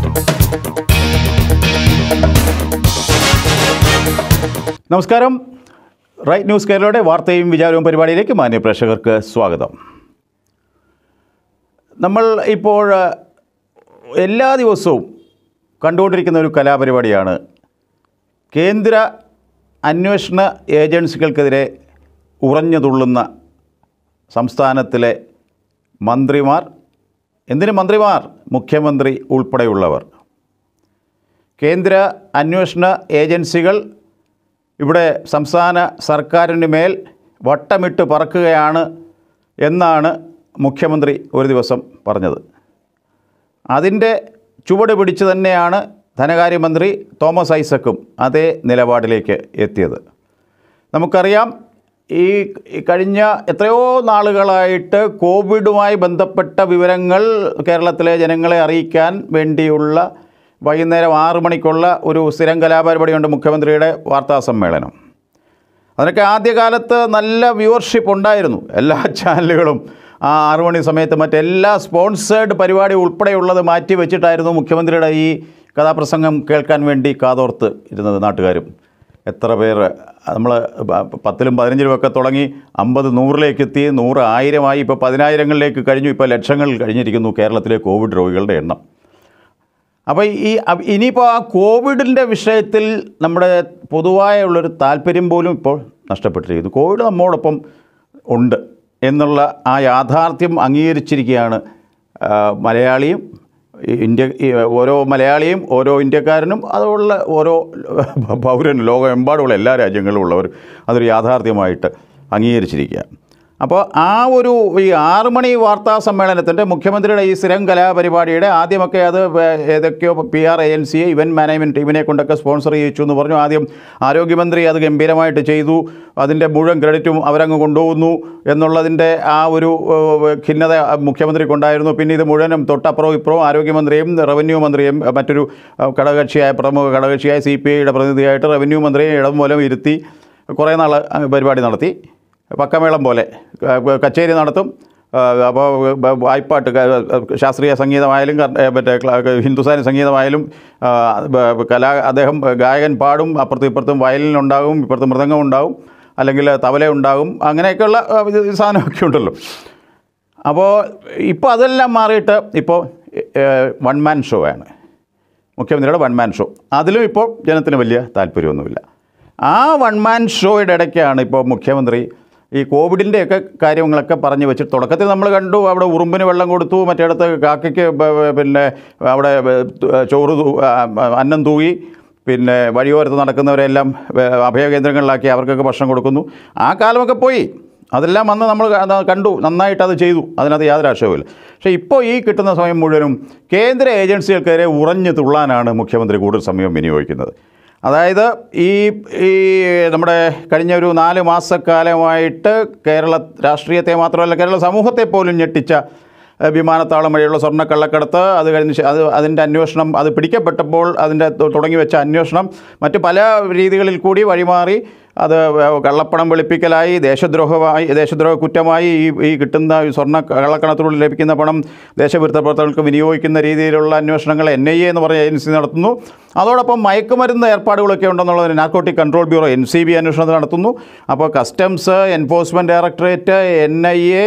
നമസ്കാരം right news കേരളയുടെ വാർത്തയും വിചാരവും പരിപാടിയിലേക്ക് മാന്യ പ്രേക്ഷകർക്ക് സ്വാഗതം നമ്മൾ ഇപ്പോൾ അഹ്, എല്ലാ ദിവസവും കണ്ടുകൊണ്ടിരിക്കുന്ന ഒരു കലാപരിപാടിയാണ് കേന്ദ്ര അന്വേഷണ ഏജൻസികൾക്കെതിരെ ഉറഞ്ഞു തുള്ളുന്ന സംസ്ഥാനത്തിലെ മന്ത്രിമാർ എന്തിന് മന്ത്രിമാർ മുഖ്യമന്ത്രി ഉൾപ്പെടെയുള്ളവർ കേന്ദ്ര അന്വേഷണ ഏജൻസികൾ ഇവിടെ സംസ്ഥാന സർക്കാരിന് മേൽ വട്ടമിട്ട് പറക്കുകയാണ് എന്നാണ് മുഖ്യമന്ത്രി ഒരു ദിവസം പറഞ്ഞത് അതിൻ്റെ ചുവട് പിടിച്ച് തന്നെയാണ് ധനകാര്യമന്ത്രി തോമസ് ഐസക്കും അതേ നിലപാടിലേക്ക് എത്തിയത് നമുക്കറിയാം ഈ ഈ കഴിഞ്ഞ എത്രയോ നാളുകളായിട്ട് കോവിഡുമായി ബന്ധപ്പെട്ട വിവരങ്ങൾ കേരളത്തിലെ ജനങ്ങളെ അറിയിക്കാൻ വേണ്ടിയുള്ള വൈകുന്നേരം ആറ് മണിക്കുള്ള ഒരു സ്ഥിരം കലാപരിപാടിയുണ്ട് മുഖ്യമന്ത്രിയുടെ വാർത്താ സമ്മേളനം അതിനൊക്കെ ആദ്യകാലത്ത് നല്ല വ്യൂവർഷിപ്പ് ഉണ്ടായിരുന്നു എല്ലാ ചാനലുകളും ആ ആറു മണി സമയത്ത് മറ്റെല്ലാ സ്പോൺസേഡ് പരിപാടി ഉൾപ്പെടെയുള്ളത് മാറ്റി വെച്ചിട്ടായിരുന്നു മുഖ്യമന്ത്രിയുടെ ഈ കഥാപ്രസംഗം കേൾക്കാൻ വേണ്ടി കാതോർത്ത് ഇരുന്നത് നാട്ടുകാരും എത്ര പേർ നമ്മൾ പത്തിലും പതിനഞ്ചിലും ഒക്കെ തുടങ്ങി അമ്പത് നൂറിലേക്ക് എത്തി നൂറ് ആയിരമായി ഇപ്പോൾ പതിനായിരങ്ങളിലേക്ക് കഴിഞ്ഞു ഇപ്പോൾ ലക്ഷങ്ങളിൽ കഴിഞ്ഞിരിക്കുന്നു കേരളത്തിലെ കോവിഡ് രോഗികളുടെ എണ്ണം അപ്പോൾ ഈ അ- ഇനിയിപ്പോൾ ആ കോവിഡിൻ്റെ വിഷയത്തിൽ നമ്മുടെ പൊതുവായുള്ളൊരു താല്പര്യം പോലും ഇപ്പോൾ നഷ്ടപ്പെട്ടിരിക്കുന്നു കോവിഡ് നമ്മോടൊപ്പം ഉണ്ട് എന്നുള്ള ആ യാഥാർത്ഥ്യം അംഗീകരിച്ചിരിക്കുകയാണ് ആ, മലയാളിയും ഈ ഇന്ത്യ ഈ ഓരോ മലയാളിയും ഓരോ ഇന്ത്യക്കാരനും അതുള്ള ഓരോ പൗരനും ലോകമെമ്പാടുമുള്ള എല്ലാ രാജ്യങ്ങളിലും ഉള്ളവർ അതൊരു യാഥാർത്ഥ്യമായിട്ട് അംഗീകരിച്ചിരിക്കുക അപ്പോൾ ആ ഒരു ഈ ആറ് മണി വാർത്താ സമ്മേളനത്തിൻ്റെ മുഖ്യമന്ത്രിയുടെ ഈ സ്ഥിരം കലാപരിപാടിയുടെ ആദ്യമൊക്കെ അത് വേ- ഏതൊക്കെയോ പി ആർ ഏജൻസിയെ ഇവൻറ്റ് മാനേജ്മെൻറ്റ് ടീമിനെ കൊണ്ടൊക്കെ സ്പോൺസർ ചെയ്യിച്ചു എന്ന് പറഞ്ഞു ആദ്യം ആരോഗ്യമന്ത്രി അത് ഗംഭീരമായിട്ട് ചെയ്തു അതിൻ്റെ മുഴുവൻ ക്രെഡിറ്റും അവരങ്ങ് കൊണ്ടുപോകുന്നു എന്നുള്ളതിൻ്റെ ആ ഒരു ഏഹ്, ഖിന്നത മുഖ്യമന്ത്രിക്കുണ്ടായിരുന്നു പിന്നെ ഇത് മുഴുവനും തൊട്ടപ്പുറവും ഇപ്പുറവും ആരോഗ്യമന്ത്രിയും റവന്യൂ മന്ത്രിയും ഏഹ്, മറ്റൊരു ഏഹ്, ഘടകകക്ഷിയായ പ്രമുഖ ഘടകകക്ഷിയായ സി പി ഐയുടെ പ്രതിനിധിയായിട്ട് റവന്യൂ മന്ത്രിയെ ഇടം മൂലം ഇരുത്തി കുറേ നാൾ പരിപാടി നടത്തി പക്കമേളം പോലെ ക- കച്ചേരി നടത്തും ആ, അപ്പോൾ ബ- വായ്പാട്ട് ക- ശാസ്ത്രീയ സംഗീതമായാലും കർ- ഏ, മറ്റേ ക്ല- ഹിന്ദുസ്ഥാനി സംഗീതമായാലും ആ, ബ- കലാ അദ്ദേഹം ഗായകൻ പാടും അപ്പുറത്തും ഇപ്പുറത്തും വയലിനുണ്ടാകും ഇപ്പുറത്ത് മൃദംഗം ഉണ്ടാകും അല്ലെങ്കിൽ തബല ഉണ്ടാകും അങ്ങനെയൊക്കെയുള്ള ആ, ഇത് സാധനമൊക്കെ ഉണ്ടല്ലോ അപ്പോൾ ഇപ്പോൾ അതെല്ലാം മാറിയിട്ട് ഇപ്പോൾ വൺ മാൻ ഷോ ആണ് മുഖ്യമന്ത്രിയുടെ വൺ മാൻ ഷോ അതിലും ഇപ്പോൾ ജനത്തിന് വലിയ താല്പര്യമൊന്നുമില്ല ആ വൺ മാൻ ഷോയുടെ ഇടയ്ക്കാണ് ഇപ്പോൾ മുഖ്യമന്ത്രി ഈ കോവിഡിൻ്റെയൊക്കെ കാര്യങ്ങളൊക്കെ പറഞ്ഞു വെച്ചിട്ട് തുടക്കത്തിൽ നമ്മൾ കണ്ടു അവിടെ ഉറുമ്പിന് വെള്ളം കൊടുത്തു മറ്റേടത്ത് കാക്കയ്ക്ക് ബ- ബ- പിന്നെ അവിടെ ബ- തു- ചോറ് തൂ- ആ, അന്നം തൂകി പിന്നെ വഴിയോരത്ത് നടക്കുന്നവരെല്ലാം വേ- അഭയകേന്ദ്രങ്ങളിലാക്കി അവർക്കൊക്കെ ഭക്ഷണം കൊടുക്കുന്നു ആ കാലമൊക്കെ പോയി അതെല്ലാം വന്ന് നമ്മൾ ക- കണ്ടു നന്നായിട്ട് അത് ചെയ്തു അതിനകത്ത് യാതൊരു ആശയവുമില്ല പക്ഷേ ഇപ്പോൾ ഈ കിട്ടുന്ന സമയം മുഴുവനും കേന്ദ്ര ഏജൻസികൾക്കെതിരെ ഉറഞ്ഞു തുള്ളാനാണ് മുഖ്യമന്ത്രി കൂടുതൽ സമയം വിനിയോഗിക്കുന്നത് അതായത് ഈ ഈ നമ്മുടെ കഴിഞ്ഞ ഒരു നാല് മാസക്കാലമായിട്ട് കേരള രാഷ്ട്രീയത്തെ മാത്രമല്ല കേരള സമൂഹത്തെ പോലും ഞെട്ടിച്ച ഏഹ്, വിമാനത്താവളം വഴിയുള്ള സ്വർണ്ണക്കള്ളക്കടത്ത് അത് കഴിഞ്ഞ് ശേ- അത് അതിൻ്റെ അന്വേഷണം അത് പിടിക്കപ്പെട്ടപ്പോൾ അതിൻ്റെ തു- തുടങ്ങി വെച്ച അന്വേഷണം മറ്റ് പല രീതികളിൽ കൂടി വഴിമാറി അത് വേ- കള്ളപ്പണം വെളുപ്പിക്കലായി ദേശദ്രോഹമായി ദേശദ്രോഹ കുറ്റമായി ഈ ഈ കിട്ടുന്ന ഈ സ്വർണ്ണ കള്ളക്കണത്തിലൂടെ ലഭിക്കുന്ന പണം ദേശവിരുദ്ധ പ്രവർത്തകർക്ക് വിനിയോഗിക്കുന്ന രീതിയിലുള്ള അന്വേഷണങ്ങൾ എൻ ഐ എ എന്ന് പറഞ്ഞ ഏജൻസി നടത്തുന്നു അതോടൊപ്പം മയക്കുമരുന്ന് ഏർപ്പാടുകളൊക്കെ ഉണ്ടെന്നുള്ളതിന് narcotic control bureau N C B അന്വേഷണം നടത്തുന്നു അപ്പോൾ customs enforcement directorate N I A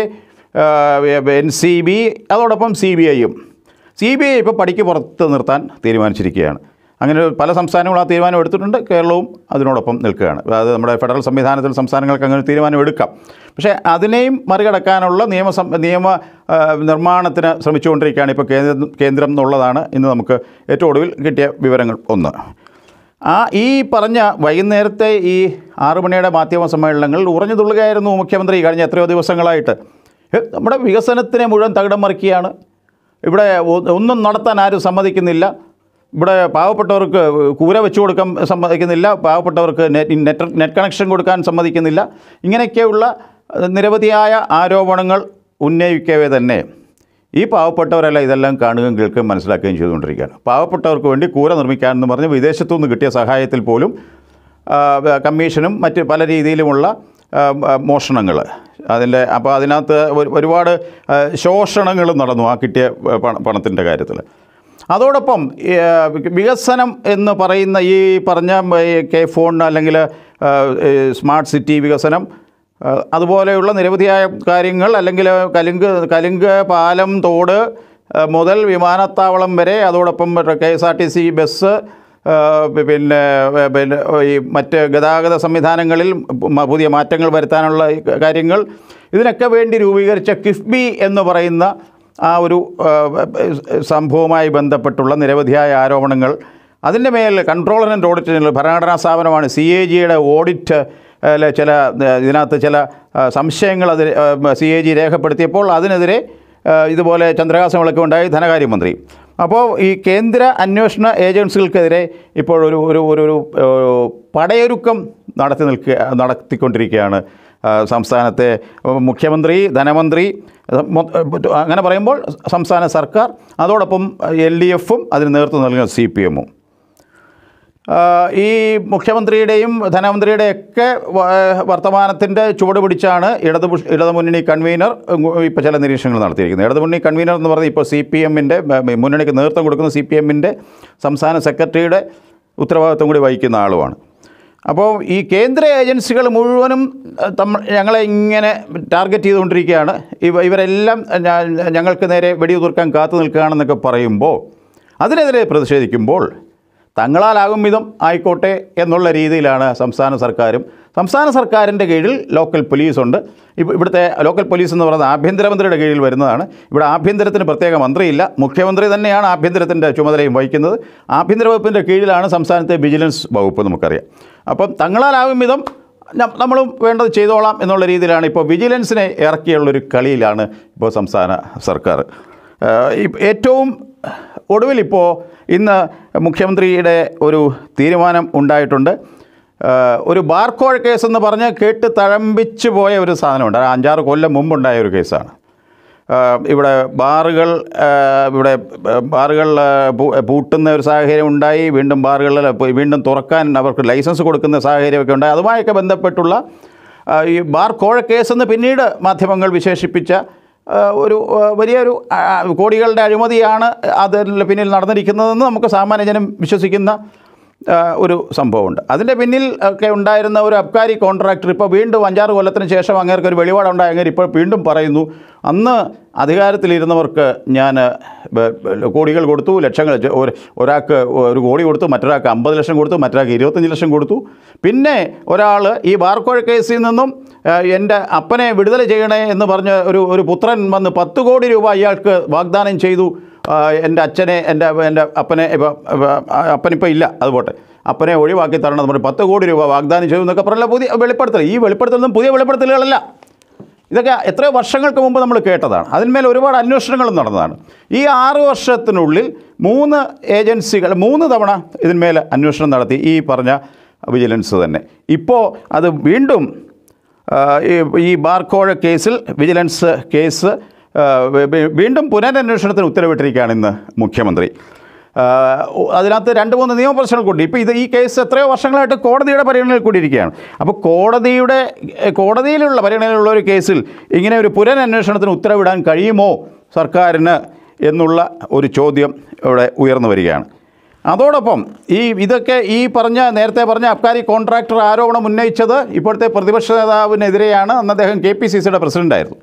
N C B അതോടൊപ്പം സി ബി ഐയും സി ബി ഐ ഇപ്പോൾ പടിക്ക് പുറത്ത് നിർത്താൻ തീരുമാനിച്ചിരിക്കുകയാണ് അങ്ങനെ പല സംസ്ഥാനങ്ങളും ആ തീരുമാനം എടുത്തിട്ടുണ്ട് കേരളവും അതിനോടൊപ്പം നിൽക്കുകയാണ് അത് നമ്മുടെ ഫെഡറൽ സംവിധാനത്തിൽ സംസ്ഥാനങ്ങൾക്ക് അങ്ങനെ തീരുമാനം എടുക്കാം പക്ഷേ അതിനെയും മറികടക്കാനുള്ള നിയമ സം- നിയമ ആ, നിർമ്മാണത്തിന് ശ്രമിച്ചുകൊണ്ടിരിക്കുകയാണ് ഇപ്പോൾ കേന്ദ്രം കേന്ദ്രം എന്നുള്ളതാണ് ഇന്ന് നമുക്ക് ഏറ്റവും ഒടുവിൽ കിട്ടിയ വിവരങ്ങൾ ഒന്ന് ആ ഈ പറഞ്ഞ വൈകുന്നേരത്തെ ഈ ആറു മണിയുടെ മാധ്യമ സമ്മേളനങ്ങളിൽ ഉറഞ്ഞു തുള്ളുകയായിരുന്നു മുഖ്യമന്ത്രി കഴിഞ്ഞ എത്രയോ ദിവസങ്ങളായിട്ട് ഏ, നമ്മുടെ വികസനത്തിനെ മുഴുവൻ തകിടം മറിക്കുകയാണ് ഇവിടെ ഒ- ഒന്നും നടത്താൻ ആരും സമ്മതിക്കുന്നില്ല ഇവിടെ പാവപ്പെട്ടവർക്ക് കൂര വെച്ച് കൊടുക്കാൻ സമ്മതിക്കുന്നില്ല പാവപ്പെട്ടവർക്ക് നെറ്റ് നെറ്റ് നെറ്റ് കണക്ഷൻ കൊടുക്കാൻ സമ്മതിക്കുന്നില്ല ഇങ്ങനെയൊക്കെയുള്ള ഏഹ്, നിരവധിയായ ആരോപണങ്ങൾ ഉന്നയിക്കവേ തന്നെ ഈ പാവപ്പെട്ടവരെല്ലാം ഇതെല്ലാം കാണുകയും കേൾക്കുകയും മനസ്സിലാക്കുകയും ചെയ്തുകൊണ്ടിരിക്കുകയാണ് പാവപ്പെട്ടവർക്ക് വേണ്ടി കൂര നിർമ്മിക്കാനെന്ന് പറഞ്ഞ് വിദേശത്തുനിന്ന് കിട്ടിയ സഹായത്തിൽ പോലും ആ, കമ്മീഷനും മറ്റ് പല രീതിയിലുമുള്ള മോഷണങ്ങൾ അതിൻ്റെ അപ്പോൾ അതിനകത്ത് ഒരു- ഒരുപാട് ശോഷണങ്ങളും നടന്നു ആ കിട്ടിയ പണത്തിൻ്റെ കാര്യത്തിൽ അതോടൊപ്പം ഈ, ആ, വികസനം എന്ന് പറയുന്ന ഈ പറഞ്ഞ ഈ കെ ഫോൺ അല്ലെങ്കിൽ ആ, ഈ സ്മാർട്ട് സിറ്റി വികസനം ആ, അതുപോലെയുള്ള നിരവധിയായ കാര്യങ്ങൾ അല്ലെങ്കിൽ കലുങ്ക് കലുങ്ക് പാലം തോട് ആ, മുതൽ വിമാനത്താവളം വരെ അതോടൊപ്പം K S R T C bus ആ, പിന്നെ ആ, പിന്നെ ഈ മറ്റ് ഗതാഗത സംവിധാനങ്ങളിൽ മ- പുതിയ മാറ്റങ്ങൾ വരുത്താനുള്ള ഈ കാര്യങ്ങൾ ഇതിനൊക്കെ വേണ്ടി രൂപീകരിച്ച കിഫ്ബി എന്ന് പറയുന്ന ആ ഒരു ആ, സംഭവവുമായി ബന്ധപ്പെട്ടുള്ള നിരവധിയായ ആരോപണങ്ങൾ അതിൻ്റെ മേൽ കൺട്രോളർ ആൻഡ് ഓഡിറ്റ് ജനറൽ ഭരണഘടനാ സ്ഥാപനമാണ് സി എ ജിയുടെ ഓഡിറ്റ് അല്ലെ ചില ആ, ഇതിനകത്ത് ചില ആ, സംശയങ്ങൾ അതിൽ സി എ ജി രേഖപ്പെടുത്തിയപ്പോൾ അതിനെതിരെ ആ, ഇതുപോലെ ചന്ദ്രഹാസം വിളക്കുണ്ടായി ധനകാര്യമന്ത്രി അപ്പോൾ ഈ കേന്ദ്ര അന്വേഷണ ഏജൻസികൾക്കെതിരെ ഇപ്പോൾ ഒരു ഒരു ഒരു ഒരു ആ, പടയൊരുക്കം നടത്തി നിൽക്കുക നടത്തിക്കൊണ്ടിരിക്കുകയാണ് ആ, സംസ്ഥാനത്തെ മുഖ്യമന്ത്രി ധനമന്ത്രി മൊ- അങ്ങനെ പറയുമ്പോൾ സംസ്ഥാന സർക്കാർ അതോടൊപ്പം എൽ ഡി എഫും അതിന് നേതൃത്വം നൽകുന്ന സി പി എമ്മും ഈ മുഖ്യമന്ത്രിയുടെയും ധനമന്ത്രിയുടെയൊക്കെ വ- വർത്തമാനത്തിൻ്റെ ചുവട് പിടിച്ചാണ് ഇടതു ഇടതുമുന്നണി കൺവീനർ ഇപ്പോൾ ചില നിരീക്ഷണങ്ങൾ നടത്തിയിരിക്കുന്നത് ഇടതുമുന്നണി കൺവീനർ എന്ന് പറഞ്ഞാൽ ഇപ്പോൾ സി പി എമ്മിൻ്റെ മുന്നണിക്ക് നേതൃത്വം കൊടുക്കുന്ന സി പി എമ്മിൻ്റെ സംസ്ഥാന സെക്രട്ടറിയുടെ ഉത്തരവാദിത്വം കൂടി വഹിക്കുന്ന ആളുമാണ് അപ്പോൾ ഈ കേന്ദ്ര ഏജൻസികൾ മുഴുവനും അഹ്, തമ്മ ഞങ്ങളെ ഇങ്ങനെ ടാർഗറ്റ് ചെയ്തുകൊണ്ടിരിക്കുകയാണ് ഇവ ഇവരെല്ലാം ഞ- ഞങ്ങൾക്ക് നേരെ വെടിയുതിർക്കാൻ കാത്തു നിൽക്കുകയാണെന്നൊക്കെ പറയുമ്പോൾ അതിനെതിരെ പ്രതിഷേധിക്കുമ്പോൾ തങ്ങളാലാകും വിധം ആയിക്കോട്ടെ എന്നുള്ള രീതിയിലാണ് സംസ്ഥാന സർക്കാരും സംസ്ഥാന സർക്കാരിൻ്റെ കീഴിൽ ലോക്കൽ പോലീസുണ്ട് ഇവ- ഇവിടുത്തെ ലോക്കൽ പോലീസ് എന്ന് പറയുന്നത് ആഭ്യന്തരമന്ത്രിയുടെ കീഴിൽ വരുന്നതാണ് ഇവിടെ ആഭ്യന്തരത്തിന് പ്രത്യേക മന്ത്രിയില്ല മുഖ്യമന്ത്രി തന്നെയാണ് ആഭ്യന്തരത്തിൻ്റെ ചുമതലയും വഹിക്കുന്നത് ആഭ്യന്തര വകുപ്പിൻ്റെ കീഴിലാണ് സംസ്ഥാനത്തെ വിജിലൻസ് വകുപ്പ് നമുക്കറിയാം അപ്പം തങ്ങളാലാകും വിധം നം- നമ്മളും വേണ്ടത് ചെയ്തോളാം എന്നുള്ള രീതിയിലാണ് ഇപ്പോൾ വിജിലൻസിനെ ഇറക്കിയുള്ളൊരു കളിയിലാണ് ഇപ്പോൾ സംസ്ഥാന സർക്കാർ ഏഹ് ഈ- ഏറ്റവും ഒടുവിൽ ഇപ്പോൾ ഇന്ന് മുഖ്യമന്ത്രിയുടെ ഒരു തീരുമാനം ഉണ്ടായിട്ടുണ്ട് ഏഹ് ഒരു ബാർക്കോഴ കേസ് എന്ന് പറഞ്ഞ് കേട്ട് തഴമ്പിച്ച് പോയ ഒരു സാധനമുണ്ട് അത് അഞ്ചാറ് കൊല്ലം മുമ്പുണ്ടായ ഒരു കേസാണ് ഏഹ് ഇവിടെ ബാറുകൾ ഏഹ് ഇവിടെ ബാറുകൾ ഏഹ് പൂ- പൂട്ടുന്ന ഒരു സാഹചര്യം ഉണ്ടായി വീണ്ടും ബാറുകളിൽ പോയി വീണ്ടും തുറക്കാൻ അവർക്ക് ലൈസൻസ് കൊടുക്കുന്ന സാഹചര്യമൊക്കെ ഉണ്ടായി അതുമായൊക്കെ ബന്ധപ്പെട്ടുള്ള ആ, ഈ ബാർ കോഴ കേസെന്ന് പിന്നീട് മാധ്യമങ്ങൾ വിശേഷിപ്പിച്ച ആ, ഒരു ആ, വലിയൊരു ആ, കോടികളുടെ അഴിമതിയാണ് അതിൽ പിന്നിൽ നടന്നിരിക്കുന്നതെന്ന് നമുക്ക് സാമാന്യജനം വിശ്വസിക്കുന്ന ആ, ഒരു സംഭവമുണ്ട് അതിൻ്റെ പിന്നിൽ ഒക്കെ ഉണ്ടായിരുന്ന ഒരു അബ്കാരി കോൺട്രാക്ടർ ഇപ്പോൾ വീണ്ടും അഞ്ചാറ് കൊല്ലത്തിന് ശേഷം അങ്ങേർക്ക് ഒരു വെളിപാടുണ്ടായി അങ്ങനെ ഇപ്പോൾ വീണ്ടും പറയുന്നു അന്ന് അധികാരത്തിലിരുന്നവർക്ക് ഞാൻ ബ- ബ- കോടികൾ കൊടുത്തു ലക്ഷങ്ങൾ ചെ- ഒരു- ഒരാൾക്ക് ഒരു കോടി കൊടുത്തു മറ്റൊരാൾക്ക് അമ്പത് ലക്ഷം കൊടുത്തു മറ്റൊരാൾക്ക് ഇരുപത്തഞ്ച് ലക്ഷം കൊടുത്തു പിന്നെ ഒരാൾ ഈ ബാർക്കോഴ കേസിൽ നിന്നും ആ, എൻ്റെ അപ്പനെ വിടുതല ചെയ്യണേ എന്ന് പറഞ്ഞ് ഒരു ഒരു പുത്രൻ വന്ന് പത്ത് കോടി രൂപ ഇയാൾക്ക് വാഗ്ദാനം ചെയ്തു ആ, എൻ്റെ അച്ഛനെ എൻ്റെ എൻ്റെ അപ്പനെ ഇപ്പം അപ്പനിപ്പോൾ ഇല്ല അതുപോട്ടെ അപ്പനെ ഒഴിവാക്കി തരണം എന്ന് പറഞ്ഞ് പത്ത് കോടി രൂപ വാഗ്ദാനം ചെയ്തു എന്നൊക്കെ പറഞ്ഞാൽ പുതിയ വെളിപ്പെടുത്തൽ ഈ വെളിപ്പെടുത്തലൊന്നും പുതിയ വെളിപ്പെടുത്തലുകളല്ല ഇതൊക്കെ എത്രയോ വർഷങ്ങൾക്ക് മുമ്പ് നമ്മൾ കേട്ടതാണ് അതിന്മേൽ ഒരുപാട് അന്വേഷണങ്ങളും നടന്നതാണ് ഈ ആറ് വർഷത്തിനുള്ളിൽ മൂന്ന് ഏജൻസികൾ മൂന്ന് തവണ ഇതിന്മേൽ അന്വേഷണം നടത്തി ഈ പറഞ്ഞ വിജിലൻസ് തന്നെ ഇപ്പോൾ അത് വീണ്ടും ആ, ഈ- ഈ ബാർക്കോഴ കേസിൽ വിജിലൻസ് കേസ് ആ, വി- വി- വീണ്ടും പുനരന്വേഷണത്തിന് ഉത്തരവിട്ടിരിക്കുകയാണ് ഇന്ന് മുഖ്യമന്ത്രി ആ, അതിനകത്ത് രണ്ട് മൂന്ന് നിയമപ്രശ്നങ്ങൾ കൂടി ഇപ്പോൾ ഇത് ഈ കേസ് എത്രയോ വർഷങ്ങളായിട്ട് കോടതിയുടെ പരിഗണനയിൽ കൂടി ഇരിക്കുകയാണ് അപ്പോൾ കോടതിയുടെ കോടതിയിലുള്ള പരിഗണനയിലുള്ള ഒരു കേസിൽ ഇങ്ങനെ ഒരു പുനരന്വേഷണത്തിന് ഉത്തരവിടാൻ കഴിയുമോ സർക്കാരിന് എന്നുള്ള ഒരു ചോദ്യം ഇവിടെ ഉയർന്നു വരികയാണ് അതോടൊപ്പം ഈ ഇതൊക്കെ ഈ പറഞ്ഞ നേരത്തെ പറഞ്ഞ അബ്കാരി കോൺട്രാക്ടർ ആരോപണം ഉന്നയിച്ചത് ഇപ്പോഴത്തെ പ്രതിപക്ഷ നേതാവിനെതിരെയാണ് അന്ന് അദ്ദേഹം കെ പി സി സിയുടെ പ്രസിഡൻ്റായിരുന്നു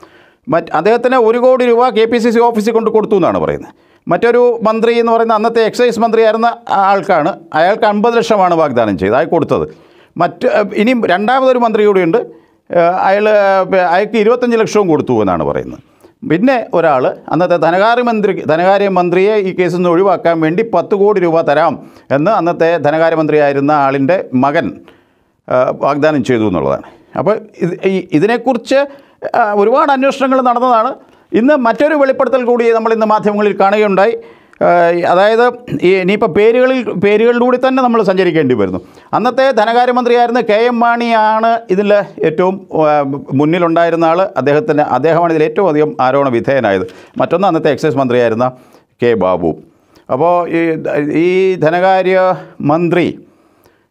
മറ്റ് അദ്ദേഹത്തിന് ഒരു കോടി രൂപ കെ പി സി സി ഓഫീസിൽ കൊണ്ട് കൊടുത്തു എന്നാണ് പറയുന്നത് മറ്റൊരു മന്ത്രി എന്ന് പറയുന്ന അന്നത്തെ എക്സൈസ് മന്ത്രിയായിരുന്ന ആൾക്കാണ് അയാൾക്ക് അൻപത് ലക്ഷമാണ് വാഗ്ദാനം ചെയ്തത് അയാൾക്ക് കൊടുത്തത് മറ്റ് ഇനി രണ്ടാമതൊരു മന്ത്രി കൂടിയുണ്ട് അയാൾ അയാൾക്ക് ഇരുപത്തഞ്ച് ലക്ഷവും കൊടുത്തു എന്നാണ് പറയുന്നത് പിന്നെ ഒരാൾ അന്നത്തെ ധനകാര്യമന്ത്രി ധനകാര്യമന്ത്രിയെ ഈ കേസിൽ നിന്ന് ഒഴിവാക്കാൻ വേണ്ടി പത്ത് കോടി രൂപ തരാം എന്ന് അന്നത്തെ ധനകാര്യമന്ത്രിയായിരുന്ന ആളിൻ്റെ മകൻ ആ, വാഗ്ദാനം ചെയ്തു എന്നുള്ളതാണ് അപ്പോൾ ഇത് ഈ ഇതിനെക്കുറിച്ച് ആ, ഒരുപാട് അന്വേഷണങ്ങൾ നടന്നതാണ് ഇന്ന് മറ്റൊരു വെളിപ്പെടുത്തൽ കൂടി നമ്മൾ ഇന്ന് മാധ്യമങ്ങളിൽ കാണുകയുണ്ടായി ആ, അതായത് ഈ ഇനിയിപ്പോൾ പേരുകളിൽ പേരുകളിലൂടെ തന്നെ നമ്മൾ സഞ്ചരിക്കേണ്ടി വരുന്നു അന്നത്തെ ധനകാര്യമന്ത്രിയായിരുന്ന കെ എം മാണിയാണ് ഇതിൽ ഏറ്റവും ആ, മുന്നിലുണ്ടായിരുന്ന ആൾ അദ്ദേഹത്തിന് അദ്ദേഹമാണ് ഇതിൽ ഏറ്റവും അധികം ആരോപണ വിധേയനായത് മറ്റൊന്ന് അന്നത്തെ എക്സൈസ് മന്ത്രിയായിരുന്ന കെ ബാബു അപ്പോൾ ഈ ഈ ധനകാര്യ മന്ത്രി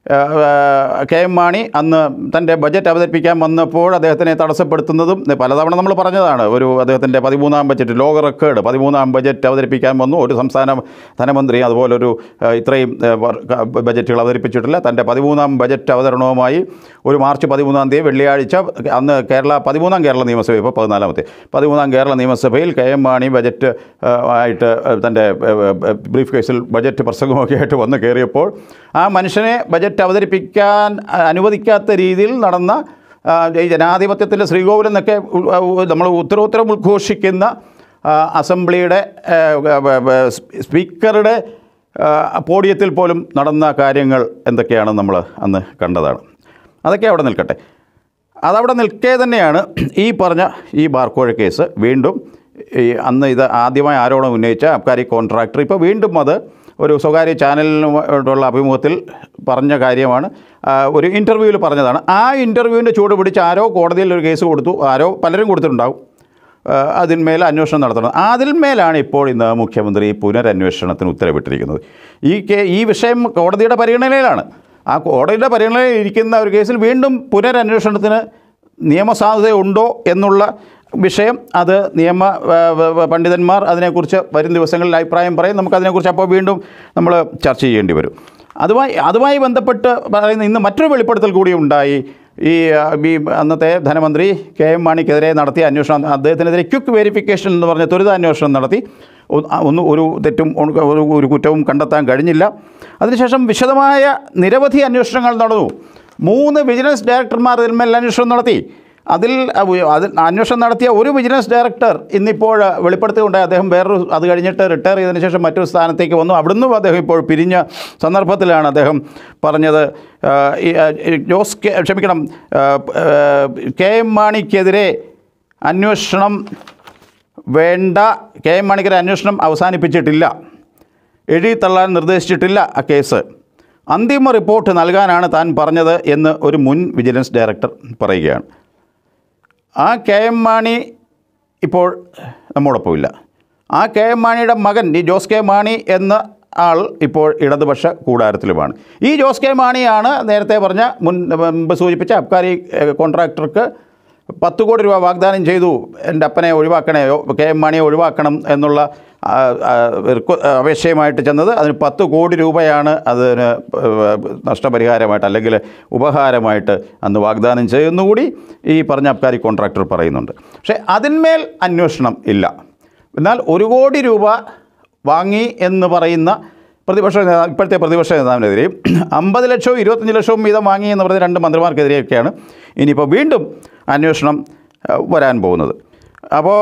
കെ എം മാണി അന്ന് തൻ്റെ ബജറ്റ് അവതരിപ്പിക്കാൻ വന്നപ്പോൾ അദ്ദേഹത്തിനെ തടസ്സപ്പെടുത്തുന്നതും പലതവണ നമ്മൾ പറഞ്ഞതാണ് ഒരു അദ്ദേഹത്തിൻ്റെ പതിമൂന്നാം ബജറ്റ് ലോക റെക്കോർഡ് പതിമൂന്നാം ബജറ്റ് അവതരിപ്പിക്കാൻ വന്നു ഒരു സംസ്ഥാന ധനമന്ത്രി അതുപോലൊരു ഏഹ്, ഇത്രയും ഏഹ്, വർ- ക- ബജറ്റുകൾ അവതരിപ്പിച്ചിട്ടില്ല തൻ്റെ പതിമൂന്നാം ബജറ്റ് അവതരണവുമായി ഒരു മാർച്ച് പതിമൂന്നാം തീയതി വെള്ളിയാഴ്ച അന്ന് കേരള പതിമൂന്നാം കേരള നിയമസഭ ഇപ്പോൾ പതിനാലാമത്തെ പതിമൂന്നാം കേരള നിയമസഭയിൽ കെ എം മാണി ബജറ്റ് ഏഹ്, ആയിട്ട് ഏഹ്, തൻ്റെ ബ്രീഫ് കേസിൽ ബജറ്റ് പ്രസംഗമൊക്കെ ആയിട്ട് വന്ന് കയറിയപ്പോൾ ആ മനുഷ്യനെ ബജറ്റ് അവതരിപ്പിക്കാൻ അഹ്, അനുവദിക്കാത്ത രീതിയിൽ നടന്ന ആ, ഈ ജനാധിപത്യത്തിൻ്റെ ശ്രീകോവിൽ എന്നൊക്കെ ഉ- ഉ- നമ്മൾ ഉത്തരോത്തരം ഉദ്ഘോഷിക്കുന്ന ആ, അസംബ്ലിയുടെ ആ, വ- വ- സ്പീക്കറുടെ ആ, പോഡിയത്തിൽ പോലും നടന്ന കാര്യങ്ങൾ എന്തൊക്കെയാണ് നമ്മൾ അന്ന് കണ്ടതാണ് അതൊക്കെ അവിടെ നിൽക്കട്ടെ അതവിടെ നിൽക്കെ തന്നെയാണ് ഈ പറഞ്ഞ ഈ ബാർക്കോഴ കേസ് വീണ്ടും ഈ അന്ന് ഇത് ആദ്യമായി ആരോപണം ഉന്നയിച്ച അബ്കാരി കോൺട്രാക്ടർ ഇപ്പോൾ വീണ്ടും അത് ഒരു സ്വകാര്യ ചാനലിനോടുള്ള അഭിമുഖത്തിൽ പറഞ്ഞ കാര്യമാണ് ആ, ഒരു ഇൻ്റർവ്യൂവിൽ പറഞ്ഞതാണ് ആ ഇൻ്റർവ്യൂവിൻ്റെ ചൂട് പിടിച്ച് ആരോ കോടതിയിൽ ഒരു കേസ് കൊടുത്തു ആരോ പലരും കൊടുത്തിട്ടുണ്ടാവും ആ, അതിന്മേൽ അന്വേഷണം നടത്തണം അതിന്മേലാണ് ഇപ്പോൾ ഇന്ന് മുഖ്യമന്ത്രി പുനരന്വേഷണത്തിന് ഉത്തരവിട്ടിരിക്കുന്നത് ഈ കേ ഈ വിഷയം കോടതിയുടെ പരിഗണനയിലാണ് ആ കോടതിയുടെ പരിഗണനയിൽ ഇരിക്കുന്ന ഒരു കേസിൽ വീണ്ടും പുനരന്വേഷണത്തിന് നിയമസാധുതയുണ്ടോ എന്നുള്ള വിഷയം അത് നിയമ ആ, വ- വ- പണ്ഡിതന്മാർ അതിനെക്കുറിച്ച് വരും ദിവസങ്ങളിൽ അഭിപ്രായം പറയും നമുക്കതിനെക്കുറിച്ച് അപ്പോൾ വീണ്ടും നമ്മൾ ചർച്ച ചെയ്യേണ്ടി വരും അതുമായി അതുമായി ബന്ധപ്പെട്ട് പറയുന്ന ഇന്ന് മറ്റൊരു വെളിപ്പെടുത്തൽ കൂടി ഉണ്ടായി ഈ ആ, ഈ അന്നത്തെ ധനമന്ത്രി കെ എം മാണിക്കെതിരെ നടത്തിയ അന്വേഷണം അദ്ദേഹത്തിനെതിരെ ക്വിക്ക് വെരിഫിക്കേഷൻ എന്ന് പറഞ്ഞ ത്വരിത അന്വേഷണം നടത്തി ഒ- ആ, ഒന്നും ഒരു തെറ്റും ഒരു- ഒരു ഒരു കുറ്റവും കണ്ടെത്താൻ കഴിഞ്ഞില്ല അതിനുശേഷം വിശദമായ നിരവധി അന്വേഷണങ്ങൾ നടന്നു മൂന്ന് വിജിലൻസ് ഡയറക്ടർമാർ ഇതിന്മേൽ അന്വേഷണം നടത്തി അതിൽ അഹ് അതിൽ അന്വേഷണം നടത്തിയ ഒരു വിജിലൻസ് ഡയറക്ടർ ഇന്നിപ്പോൾ വെളിപ്പെടുത്തിയുണ്ടായി അദ്ദേഹം വേറൊരു അത് കഴിഞ്ഞിട്ട് റിട്ടയർ ചെയ്തതിന് ശേഷം മറ്റൊരു സ്ഥാനത്തേക്ക് വന്നു അവിടുന്ന് അദ്ദേഹം ഇപ്പോൾ പിരിഞ്ഞ സന്ദർഭത്തിലാണ് അദ്ദേഹം പറഞ്ഞത് ആ, ഈ, ആ, ഈ ജോസ് കെ ക്ഷമിക്കണം ആ, ആ, കെ എം മാണിക്കെതിരെ അന്വേഷണം വേണ്ട കെ എം മാണിക്കെതിരെ അന്വേഷണം അവസാനിപ്പിച്ചിട്ടില്ല എഴുതിത്തള്ളാൻ നിർദ്ദേശിച്ചിട്ടില്ല ആ കേസ് അന്തിമ റിപ്പോർട്ട് നൽകാനാണ് താൻ പറഞ്ഞത് എന്ന് ഒരു മുൻ വിജിലൻസ് ഡയറക്ടർ പറയുകയാണ് ആ കെ എം മാണി ഇപ്പോൾ നമ്മോടൊപ്പം ഇല്ല ആ കെ എം മാണിയുടെ മകൻ ഈ ജോസ് കെ മാണി എന്ന ആൾ ഇപ്പോൾ ഇടതുപക്ഷ കൂടാരത്തിലുമാണ് ഈ ജോസ് കെ മാണിയാണ് നേരത്തെ പറഞ്ഞ മുൻ മുമ്പ് സൂചിപ്പിച്ച അബ്കാരി ഏഹ്, കോൺട്രാക്ടർക്ക് പത്ത് കോടി രൂപ വാഗ്ദാനം ചെയ്തു എൻ്റെ അപ്പനെ ഒഴിവാക്കണേ കെ എം മാണിയെ ഒഴിവാക്കണം എന്നുള്ള ആ, ആ, റിക്വ- അപേക്ഷയുമായിട്ട് ചെന്നത് അതിന് പത്ത് കോടി രൂപയാണ് അതിന് ഏഹ്, നഷ്ടപരിഹാരമായിട്ട് അല്ലെങ്കിൽ ഉപഹാരമായിട്ട് അന്ന് വാഗ്ദാനം ചെയ്യുന്നുകൂടി ഈ പറഞ്ഞ അബ്കാരി കോൺട്രാക്ടർ പറയുന്നുണ്ട് പക്ഷേ അതിന്മേൽ അന്വേഷണം ഇല്ല എന്നാൽ ഒരു കോടി രൂപ വാങ്ങി എന്ന് പറയുന്ന പ്രതിപക്ഷ നേതാവ് ഇപ്പോഴത്തെ പ്രതിപക്ഷ നേതാവിനെതിരെയും അമ്പത് ലക്ഷവും ഇരുപത്തഞ്ച് ലക്ഷവും വീതം വാങ്ങി എന്ന് പറയുന്ന രണ്ട് മന്ത്രിമാർക്കെതിരെയൊക്കെയാണ് ഇനിയിപ്പോൾ വീണ്ടും അന്വേഷണം ഏഹ്, വരാൻ പോകുന്നത് അപ്പോൾ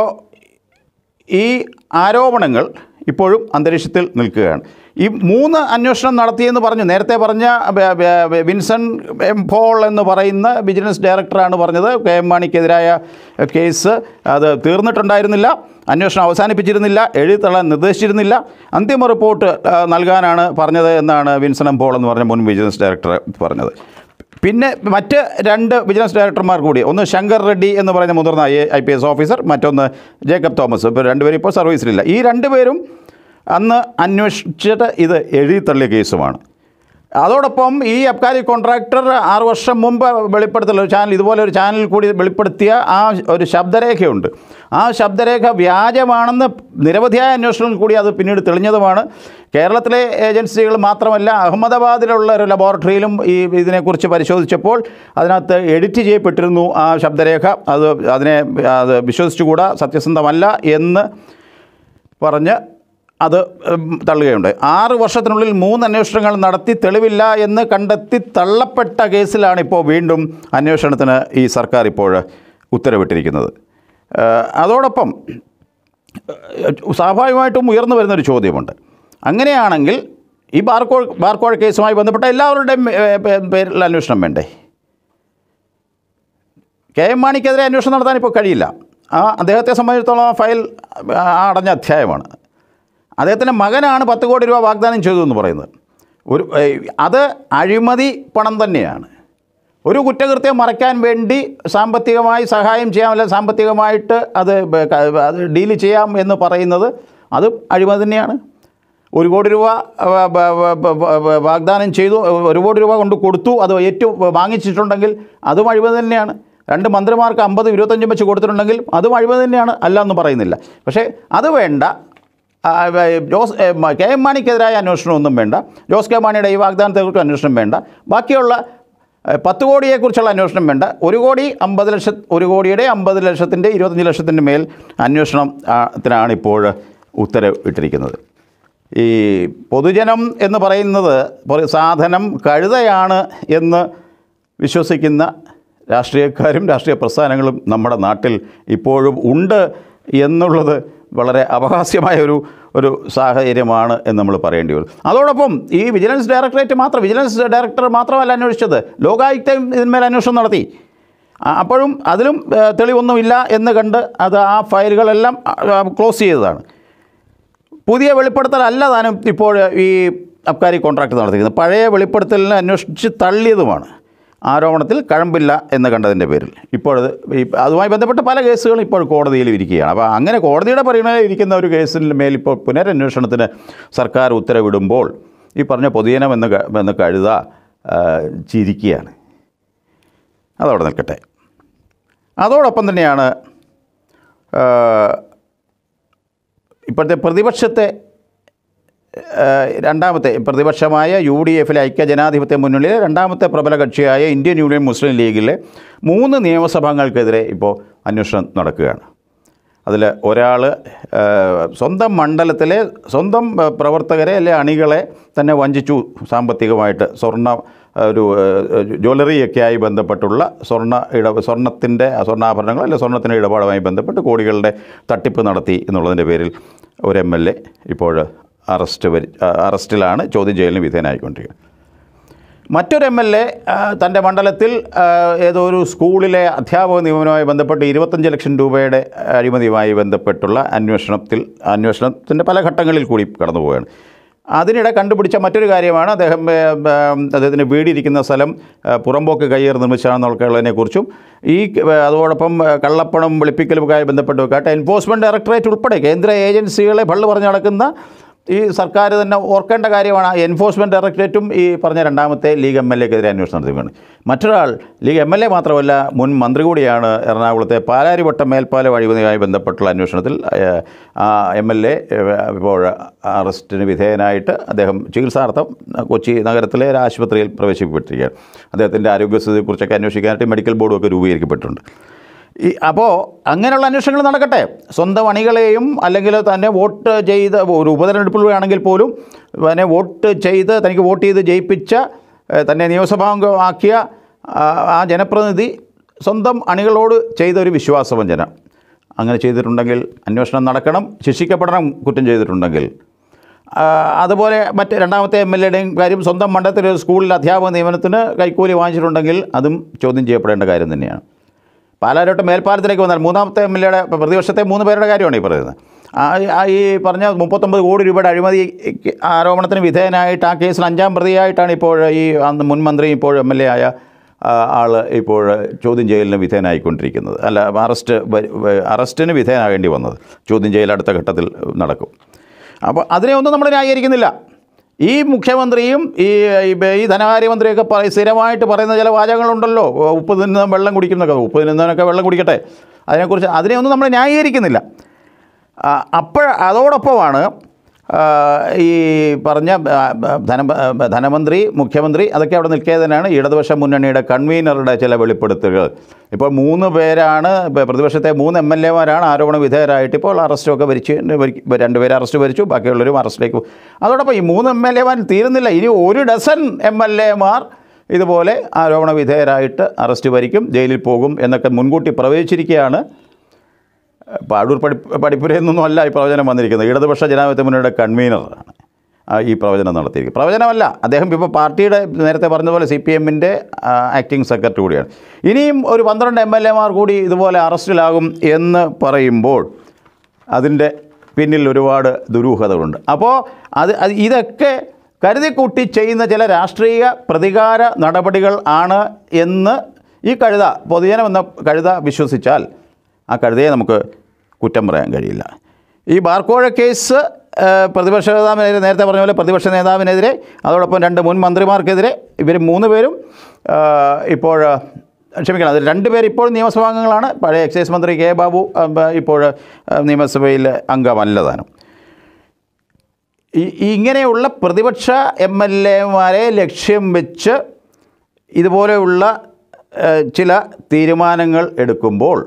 ഈ ആരോപണങ്ങൾ ഇപ്പോഴും അന്തരീക്ഷത്തിൽ നിൽക്കുകയാണ് ഈ മൂന്ന് അന്വേഷണം നടത്തിയെന്ന് പറഞ്ഞു നേരത്തെ പറഞ്ഞ ബ- ബ- വിൻസൺ എം പോൾ എന്ന് പറയുന്ന വിജിലൻസ് ഡയറക്ടറാണ് പറഞ്ഞത് കെ എം മാണിക്കെതിരായ കേസ് അത് തീർന്നിട്ടുണ്ടായിരുന്നില്ല അന്വേഷണം അവസാനിപ്പിച്ചിരുന്നില്ല എഴുതിത്തള്ളാൻ നിർദ്ദേശിച്ചിരുന്നില്ല അന്തിമ റിപ്പോർട്ട് ആ, നൽകാനാണ് പറഞ്ഞത് എന്നാണ് വിൻസൺ എം പോൾ എന്ന് പറഞ്ഞ മുൻ വിജിലൻസ് ഡയറക്ടർ പറഞ്ഞത് പിന്നെ മറ്റ് രണ്ട് വിജിലൻസ് ഡയറക്ടർമാർ കൂടി ഒന്ന് ശങ്കർ റെഡ്ഡി എന്ന് പറയുന്ന മുതിർന്ന ഐ പി എസ് ഓഫീസർ മറ്റൊന്ന് ജേക്കബ് തോമസ് ഇപ്പോൾ രണ്ടുപേരും ഇപ്പോൾ സർവീസിലില്ല ഈ രണ്ടുപേരും അന്ന് അന്വേഷിച്ചിട്ട് ഇത് എഴുതിത്തള്ളിയ കേസുമാണ് അതോടൊപ്പം ഈ അബ്കാരി കോൺട്രാക്ടർ ആറ് വർഷം മുമ്പ് വെളിപ്പെടുത്തൽ ഒരു ചാനൽ ഇതുപോലെ ഒരു ചാനൽ കൂടി വെളിപ്പെടുത്തിയ ആ ഒരു ശബ്ദരേഖയുണ്ട് ആ ശബ്ദരേഖ വ്യാജമാണെന്ന് നിരവധിയായ അന്വേഷണങ്ങൾ കൂടി അത് പിന്നീട് തെളിഞ്ഞതുമാണ് കേരളത്തിലെ ഏജൻസികൾ മാത്രമല്ല അഹമ്മദാബാദിലുള്ള ഒരു ലബോറട്ടറിയിലും ഈ ഇതിനെക്കുറിച്ച് പരിശോധിച്ചപ്പോൾ അതിനകത്ത് എഡിറ്റ് ചെയ്യപ്പെട്ടിരുന്നു ആ ശബ്ദരേഖ അത് അതിനെ അത് വിശ്വസിച്ചുകൂടാ സത്യസന്ധമല്ല എന്ന് പറഞ്ഞ് അത് ഉം, തള്ളുകയുണ്ടായി ആറ് വർഷത്തിനുള്ളിൽ മൂന്ന് അന്വേഷണങ്ങൾ നടത്തി തെളിവില്ല എന്ന് കണ്ടെത്തി തള്ളപ്പെട്ട കേസിലാണ് ഇപ്പോൾ വീണ്ടും അന്വേഷണത്തിന് ഈ സർക്കാർ ഇപ്പോൾ ഉത്തരവിട്ടിരിക്കുന്നത് ഏഹ്, അതോടൊപ്പം ഏഹ്, സ്വാഭാവികമായിട്ടും ഉയർന്നു വരുന്നൊരു ചോദ്യമുണ്ട് അങ്ങനെയാണെങ്കിൽ ഈ ബാർക്കോ ബാർക്കോഴ കേസുമായി ബന്ധപ്പെട്ട എല്ലാവരുടെയും ഏഹ്, പേ- പേരിൽ അന്വേഷണം വേണ്ടേ കെ എം മാണിക്കെതിരെ അന്വേഷണം നടത്താൻ ഇപ്പോൾ കഴിയില്ല ആ അദ്ദേഹത്തെ സംബന്ധിച്ചിടത്തോളം ആ ഫയൽ ആ അടഞ്ഞ അധ്യായമാണ് അദ്ദേഹത്തിൻ്റെ മകനാണ് പത്ത് കോടി രൂപ വാഗ്ദാനം ചെയ്തു എന്ന് പറയുന്നത് ഒരു ഏയ്, അത് അഴിമതി പണം തന്നെയാണ് ഒരു കുറ്റകൃത്യം മറയ്ക്കാൻ വേണ്ടി സാമ്പത്തികമായി സഹായം ചെയ്യാം അല്ലെങ്കിൽ സാമ്പത്തികമായിട്ട് അത് ബ- ക- അത് ഡീൽ ചെയ്യാം എന്ന് പറയുന്നത് അത് അഴിമതി തന്നെയാണ് ഒരു കോടി രൂപ ആ, ബ- ബ- ബ- ബ- വാഗ്ദാനം ചെയ്തു ഒരു കോടി രൂപ കൊണ്ട് കൊടുത്തു അത് ഏറ്റവും വാങ്ങിച്ചിട്ടുണ്ടെങ്കിൽ അതും അഴിമതി തന്നെയാണ് രണ്ട് മന്ത്രിമാർക്ക് അമ്പത് ഇരുപത്തഞ്ചും വെച്ച് കൊടുത്തിട്ടുണ്ടെങ്കിൽ അതും അഴിമതി തന്നെയാണ് അല്ല എന്ന് പറയുന്നില്ല പക്ഷേ അത് വേണ്ട ആ, വ- ജോസ് ഏ, മ- കെ എം മാണിക്കെതിരായ അന്വേഷണമൊന്നും വേണ്ട ജോസ് കെ മാണിയുടെ ഈ വാഗ്ദാനത്തെക്കുറിച്ച് അന്വേഷണം വേണ്ട ബാക്കിയുള്ള ഏ, പത്ത് കോടിയെക്കുറിച്ചുള്ള അന്വേഷണം വേണ്ട ഒരു കോടി അമ്പത് ലക്ഷ ഒരു കോടിയുടെ അമ്പത് ലക്ഷത്തിൻ്റെ ഇരുപത്തഞ്ച് ലക്ഷത്തിൻ്റെ മേൽ അന്വേഷണം ആ, ത്തിനാണ് ഇപ്പോൾ ഉത്തരവ് ഇട്ടിരിക്കുന്നത് ഈ പൊതുജനം എന്ന് പറയുന്നത് ഒരു സാധനം കഴുതയാണ് എന്ന് വിശ്വസിക്കുന്ന രാഷ്ട്രീയക്കാരും രാഷ്ട്രീയ പ്രസ്ഥാനങ്ങളും നമ്മുടെ നാട്ടിൽ ഇപ്പോഴും ഉണ്ട് എന്നുള്ളത് വളരെ അപഹാസ്യമായ ഒരു ഒരു സാഹചര്യമാണ് എന്ന് നമ്മൾ പറയേണ്ടി വരും അതോടൊപ്പം ഈ വിജിലൻസ് ഡയറക്ടറേറ്റ് മാത്രം വിജിലൻസ് ഡയറക്ടർ മാത്രമല്ല അന്വേഷിച്ചത് ലോകായുക്തയും ഇതിന്മേൽ അന്വേഷണം നടത്തി ആ, അപ്പോഴും അതിലും ഏ, തെളിവൊന്നുമില്ല എന്ന് കണ്ട് അത് ആ ഫയലുകളെല്ലാം ആ, ക്ലോസ് ചെയ്തതാണ് പുതിയ വെളിപ്പെടുത്തലല്ല താനും ഇപ്പോൾ ഈ അബ്കാരി കോൺട്രാക്ട് നടത്തിയിരിക്കുന്നത് പഴയ വെളിപ്പെടുത്തലിനെ അന്വേഷിച്ച് തള്ളിയതുമാണ് ആരോപണത്തിൽ കഴമ്പില്ല എന്ന് കണ്ടതിൻ്റെ പേരിൽ ഇപ്പോഴത് ഈ അതുമായി ബന്ധപ്പെട്ട പല കേസുകളും ഇപ്പോൾ കോടതിയിൽ ഇരിക്കുകയാണ് അപ്പോൾ അങ്ങനെ കോടതിയുടെ പരിഗണനയിൽ ഇരിക്കുന്ന ഒരു കേസിന് മേൽ ഇപ്പോൾ പുനരന്വേഷണത്തിന് സർക്കാർ ഉത്തരവിടുമ്പോൾ ഈ പറഞ്ഞ പൊതുജനം എന്ന് ക- എന്ന് കഴുത ആ, ചിരിക്കുകയാണ് അതവിടെ നിൽക്കട്ടെ അതോടൊപ്പം തന്നെയാണ് ആ, ഇപ്പോഴത്തെ പ്രതിപക്ഷത്തെ ഏഹ്, രണ്ടാമത്തെ പ്രതിപക്ഷമായ യു ഡി എഫിലെ ഐക്യ ജനാധിപത്യ മുന്നണിയിലെ രണ്ടാമത്തെ പ്രബല കക്ഷിയായ ഇന്ത്യൻ യൂണിയൻ മുസ്ലിം ലീഗിലെ മൂന്ന് നിയമസഭാംഗങ്ങൾക്കെതിരെ ഇപ്പോൾ അന്വേഷണം നടക്കുകയാണ് അതിൽ ഒരാൾ സ്വന്തം മണ്ഡലത്തിലെ സ്വന്തം ഏഹ്, പ്രവർത്തകരെ അല്ലെ അണികളെ തന്നെ വഞ്ചിച്ചു സാമ്പത്തികമായിട്ട് സ്വർണ്ണ ഒരു ഏഹ്, ജ്വല്ലറിയൊക്കെയായി ബന്ധപ്പെട്ടുള്ള സ്വർണ്ണ ഇട സ്വർണ്ണത്തിൻ്റെ സ്വർണ്ണാഭരണങ്ങൾ അല്ലെ സ്വർണ്ണത്തിൻ്റെ ഇടപാടുമായി ബന്ധപ്പെട്ട് കോടികളുടെ തട്ടിപ്പ് നടത്തി എന്നുള്ളതിൻ്റെ പേരിൽ ഒരു എം എൽ എ ഇപ്പോൾ അറസ്റ്റ് വരി അറസ്റ്റിലാണ് ചോദ്യം ചെയ്യലിന് വിധേയനായിക്കൊണ്ടിരിക്കുന്നത് മറ്റൊരു എം എൽ എ തൻ്റെ മണ്ഡലത്തിൽ ആ, ഏതോ ഒരു സ്കൂളിലെ അധ്യാപക നിയമനവുമായി ബന്ധപ്പെട്ട് ഇരുപത്തഞ്ച് ലക്ഷം രൂപയുടെ അഴിമതിയുമായി ബന്ധപ്പെട്ടുള്ള അന്വേഷണത്തിൽ അന്വേഷണത്തിൻ്റെ പല ഘട്ടങ്ങളിൽ കൂടി കടന്നു പോവുകയാണ് അതിനിടെ കണ്ടുപിടിച്ച മറ്റൊരു കാര്യമാണ് അദ്ദേഹം ഏ, ഏ, അദ്ദേഹത്തിന് വീടിരിക്കുന്ന സ്ഥലം ഏ, പുറമ്പോക്ക് കയ്യേറി നിർമ്മിച്ചാണെന്നുള്ളതിനെക്കുറിച്ചും ഈ ഏ, അതോടൊപ്പം ഏ, കള്ളപ്പണം വെളുപ്പിക്കലുമായി ബന്ധപ്പെട്ട് എൻഫോഴ്സ്മെൻറ്റ് ഡയറക്ടറേറ്റ് ഉൾപ്പെടെ കേന്ദ്ര ഏജൻസികളെ ഭള്ളു പറഞ്ഞു നടക്കുന്ന ഈ സർക്കാർ തന്നെ ഓർക്കേണ്ട കാര്യമാണ് എൻഫോഴ്സ്മെൻറ്റ് ഡയറക്ടറേറ്റും ഈ പറഞ്ഞ രണ്ടാമത്തെ ലീഗ് എം എൽ എക്കെതിരെ അന്വേഷണം നടത്തുകയാണ് മറ്റൊരാൾ ലീഗ് എം എൽ എ മാത്രമല്ല മുൻ മന്ത്രി കൂടിയാണ് എറണാകുളത്തെ പാലാരിവട്ടം മേൽപ്പാല അഴിമതിയുമായി ബന്ധപ്പെട്ടുള്ള അന്വേഷണത്തിൽ ഏഹ്, ആ എം എൽ എ ഇപ്പോൾ അറസ്റ്റിന് വിധേയനായിട്ട് അദ്ദേഹം ചികിത്സാർത്ഥം കൊച്ചി നഗരത്തിലെ ഒരു ആശുപത്രിയിൽ പ്രവേശിക്കപ്പെട്ടിരിക്കുകയാണ് അദ്ദേഹത്തിൻ്റെ ആരോഗ്യസ്ഥിതിയെക്കുറിച്ചൊക്കെ അന്വേഷിക്കാനായിട്ട് മെഡിക്കൽ ബോർഡും ഒക്കെ രൂപീകരിക്കപ്പെട്ടിട്ടുണ്ട് ഈ അപ്പോൾ അങ്ങനെയുള്ള അന്വേഷണങ്ങൾ നടക്കട്ടെ സ്വന്തം അണികളെയും അല്ലെങ്കിൽ തന്നെ വോട്ട് ചെയ്ത് ഒരു ഉപതെരഞ്ഞെടുപ്പിൽ പോലും തന്നെ വോട്ട് ചെയ്ത് തനിക്ക് വോട്ട് ചെയ്ത് ജയിപ്പിച്ച ഏഹ്, തന്നെ നിയമസഭാംഗമാക്കിയ ആ- ആ ജനപ്രതിനിധി സ്വന്തം അണികളോട് ചെയ്ത ഒരു വിശ്വാസവഞ്ചന അങ്ങനെ ചെയ്തിട്ടുണ്ടെങ്കിൽ അന്വേഷണം നടക്കണം ശിക്ഷിക്കപ്പെടണം കുറ്റം ചെയ്തിട്ടുണ്ടെങ്കിൽ ആ, അതുപോലെ മറ്റ് രണ്ടാമത്തെ എം എൽ എയുടെയും കാര്യം സ്വന്തം മണ്ഡലത്തിലെ ഒരു സ്കൂളിൽ അധ്യാപക നിയമനത്തിന് കൈക്കൂലി വാങ്ങിച്ചിട്ടുണ്ടെങ്കിൽ അതും ചോദ്യം ചെയ്യപ്പെടേണ്ട കാര്യം തന്നെയാണ് പാലാരോട്ട് മേൽപ്പാലത്തിലേക്ക് വന്നാൽ മൂന്നാമത്തെ എം എൽ എയുടെ പ്രതിപക്ഷത്തെ മൂന്ന് പേരുടെ കാര്യമാണ് ഈ പറയുന്നത് ആ ആ ഈ പറഞ്ഞ മുപ്പത്തൊമ്പത് കോടി രൂപയുടെ അഴിമതി ആരോപണത്തിന് വിധേയനായിട്ട് ആ കേസിൽ അഞ്ചാം പ്രതിയായിട്ടാണ് ഇപ്പോൾ ഈ അന്ന് മുൻ മന്ത്രി ഇപ്പോൾ എം എൽ എ ആയ ആ, ആള് ഇപ്പോൾ ചോദ്യം ചെയ്യലിന് വിധേയനായിക്കൊണ്ടിരിക്കുന്നത് അല്ല അറസ്റ്റ് വ- വ- അറസ്റ്റിന് വിധേയനാകേണ്ടി വന്നത് ചോദ്യം ചെയ്യൽ അടുത്ത ഘട്ടത്തിൽ നടക്കും അപ്പോൾ അതിനെ ഒന്നും നമ്മൾ ന്യായീകരിക്കുന്നില്ല ഈ മുഖ്യമന്ത്രിയും ഈ ഈ ബ- ഈ ധനകാര്യമന്ത്രിയൊക്കെ പറ സ്ഥിരമായിട്ട് പറയുന്ന ചില വാചകങ്ങളുണ്ടല്ലോ ഉപ്പ് തിന്ന് വെള്ളം കുടിക്കുന്നൊക്കെ ഉപ്പ് തിന്നവനൊക്കെ വെള്ളം കുടിക്കട്ടെ അതിനെക്കുറിച്ച് അതിനെ ഒന്നും നമ്മൾ ന്യായീകരിക്കുന്നില്ല അപ്പോൾ അതോടൊപ്പമാണ് ആ, ഈ പറഞ്ഞ ആ, ധന ധനമന്ത്രി മുഖ്യമന്ത്രി അതൊക്കെ അവിടെ നിൽക്കെ തന്നെയാണ് ഇടതുപക്ഷ മുന്നണിയുടെ കൺവീനറുടെ ചില വെളിപ്പെടുത്തലുകൾ ഇപ്പോൾ മൂന്ന് പേരാണ് ഇപ്പം പ്രതിപക്ഷത്തെ മൂന്ന് എം എൽ എമാരാണ് ആരോപണ വിധേയരായിട്ട് ഇപ്പോൾ അറസ്റ്റൊക്കെ ഭരിച്ച് ഭരിക്ക് രണ്ടുപേരെ അറസ്റ്റ് ഭരിച്ചു ബാക്കിയുള്ളവരും അറസ്റ്റിലേക്ക് പോകും അതോടൊപ്പം ഈ മൂന്ന് എം എൽ എമാർ തീരുന്നില്ല ഇനി ഒരു ഡസൻ എം എൽ എമാർ ഇതുപോലെ ആരോപണ വിധേയരായിട്ട് അറസ്റ്റ് ഭരിക്കും ജയിലിൽ പോകും എന്നൊക്കെ മുൻകൂട്ടി പ്രവചിച്ചിരിക്കുകയാണ് പാടൂർ പഠി പഠിപ്പുരയിൽ നിന്നും അല്ല ഈ പ്രവചനം വന്നിരിക്കുന്നത് ഇടതുപക്ഷ ജനാധിപത്യ മുന്നണിയുടെ കൺവീനറാണ് ആ ഈ പ്രവചനം നടത്തിയിരിക്കുന്നത് പ്രവചനമല്ല അദ്ദേഹം ഇപ്പോൾ പാർട്ടിയുടെ നേരത്തെ പറഞ്ഞതുപോലെ സി പി എമ്മിൻ്റെ ആക്ടിംഗ് സെക്രട്ടറി കൂടിയാണ് ഇനിയും ഒരു പന്ത്രണ്ട് എം എൽ എമാർ കൂടി ഇതുപോലെ അറസ്റ്റിലാകും എന്ന് പറയുമ്പോൾ അതിൻ്റെ പിന്നിൽ ഒരുപാട് ദുരൂഹതകളുണ്ട് അപ്പോൾ അത് അത് ഇതൊക്കെ കരുതിക്കൂട്ടി ചെയ്യുന്ന ചില രാഷ്ട്രീയ പ്രതികാര നടപടികൾ ആണ് എന്ന് ഈ കഴുത പൊതുജനം എന്ന കഴുത വിശ്വസിച്ചാൽ ആ കഴുതയെ നമുക്ക് കുറ്റം പറയാൻ കഴിയില്ല ഈ ബാർക്കോഴ കേസ് ഏഹ്, പ്രതിപക്ഷ നേതാവിനെതിരെ നേരത്തെ പറഞ്ഞ പോലെ പ്രതിപക്ഷ നേതാവിനെതിരെ അതോടൊപ്പം രണ്ട് മുൻ മന്ത്രിമാർക്കെതിരെ ഇവർ മൂന്ന് പേരും ഏഹ്, ഇപ്പോൾ ക്ഷമിക്കണം അത് രണ്ട് പേർ ഇപ്പോൾ നിയമസഭാംഗങ്ങളാണ് പഴയ എക്സൈസ് മന്ത്രി കെ ബാബു ഏഹ്, ഇപ്പോൾ ഏഹ്, നിയമസഭയിൽ അംഗമല്ല താനും ഈ ഈ ഇങ്ങനെയുള്ള പ്രതിപക്ഷ എം എൽ എമാരെ ലക്ഷ്യം വെച്ച് ഇതുപോലെയുള്ള ഏഹ്, ചില തീരുമാനങ്ങൾ എടുക്കുമ്പോൾ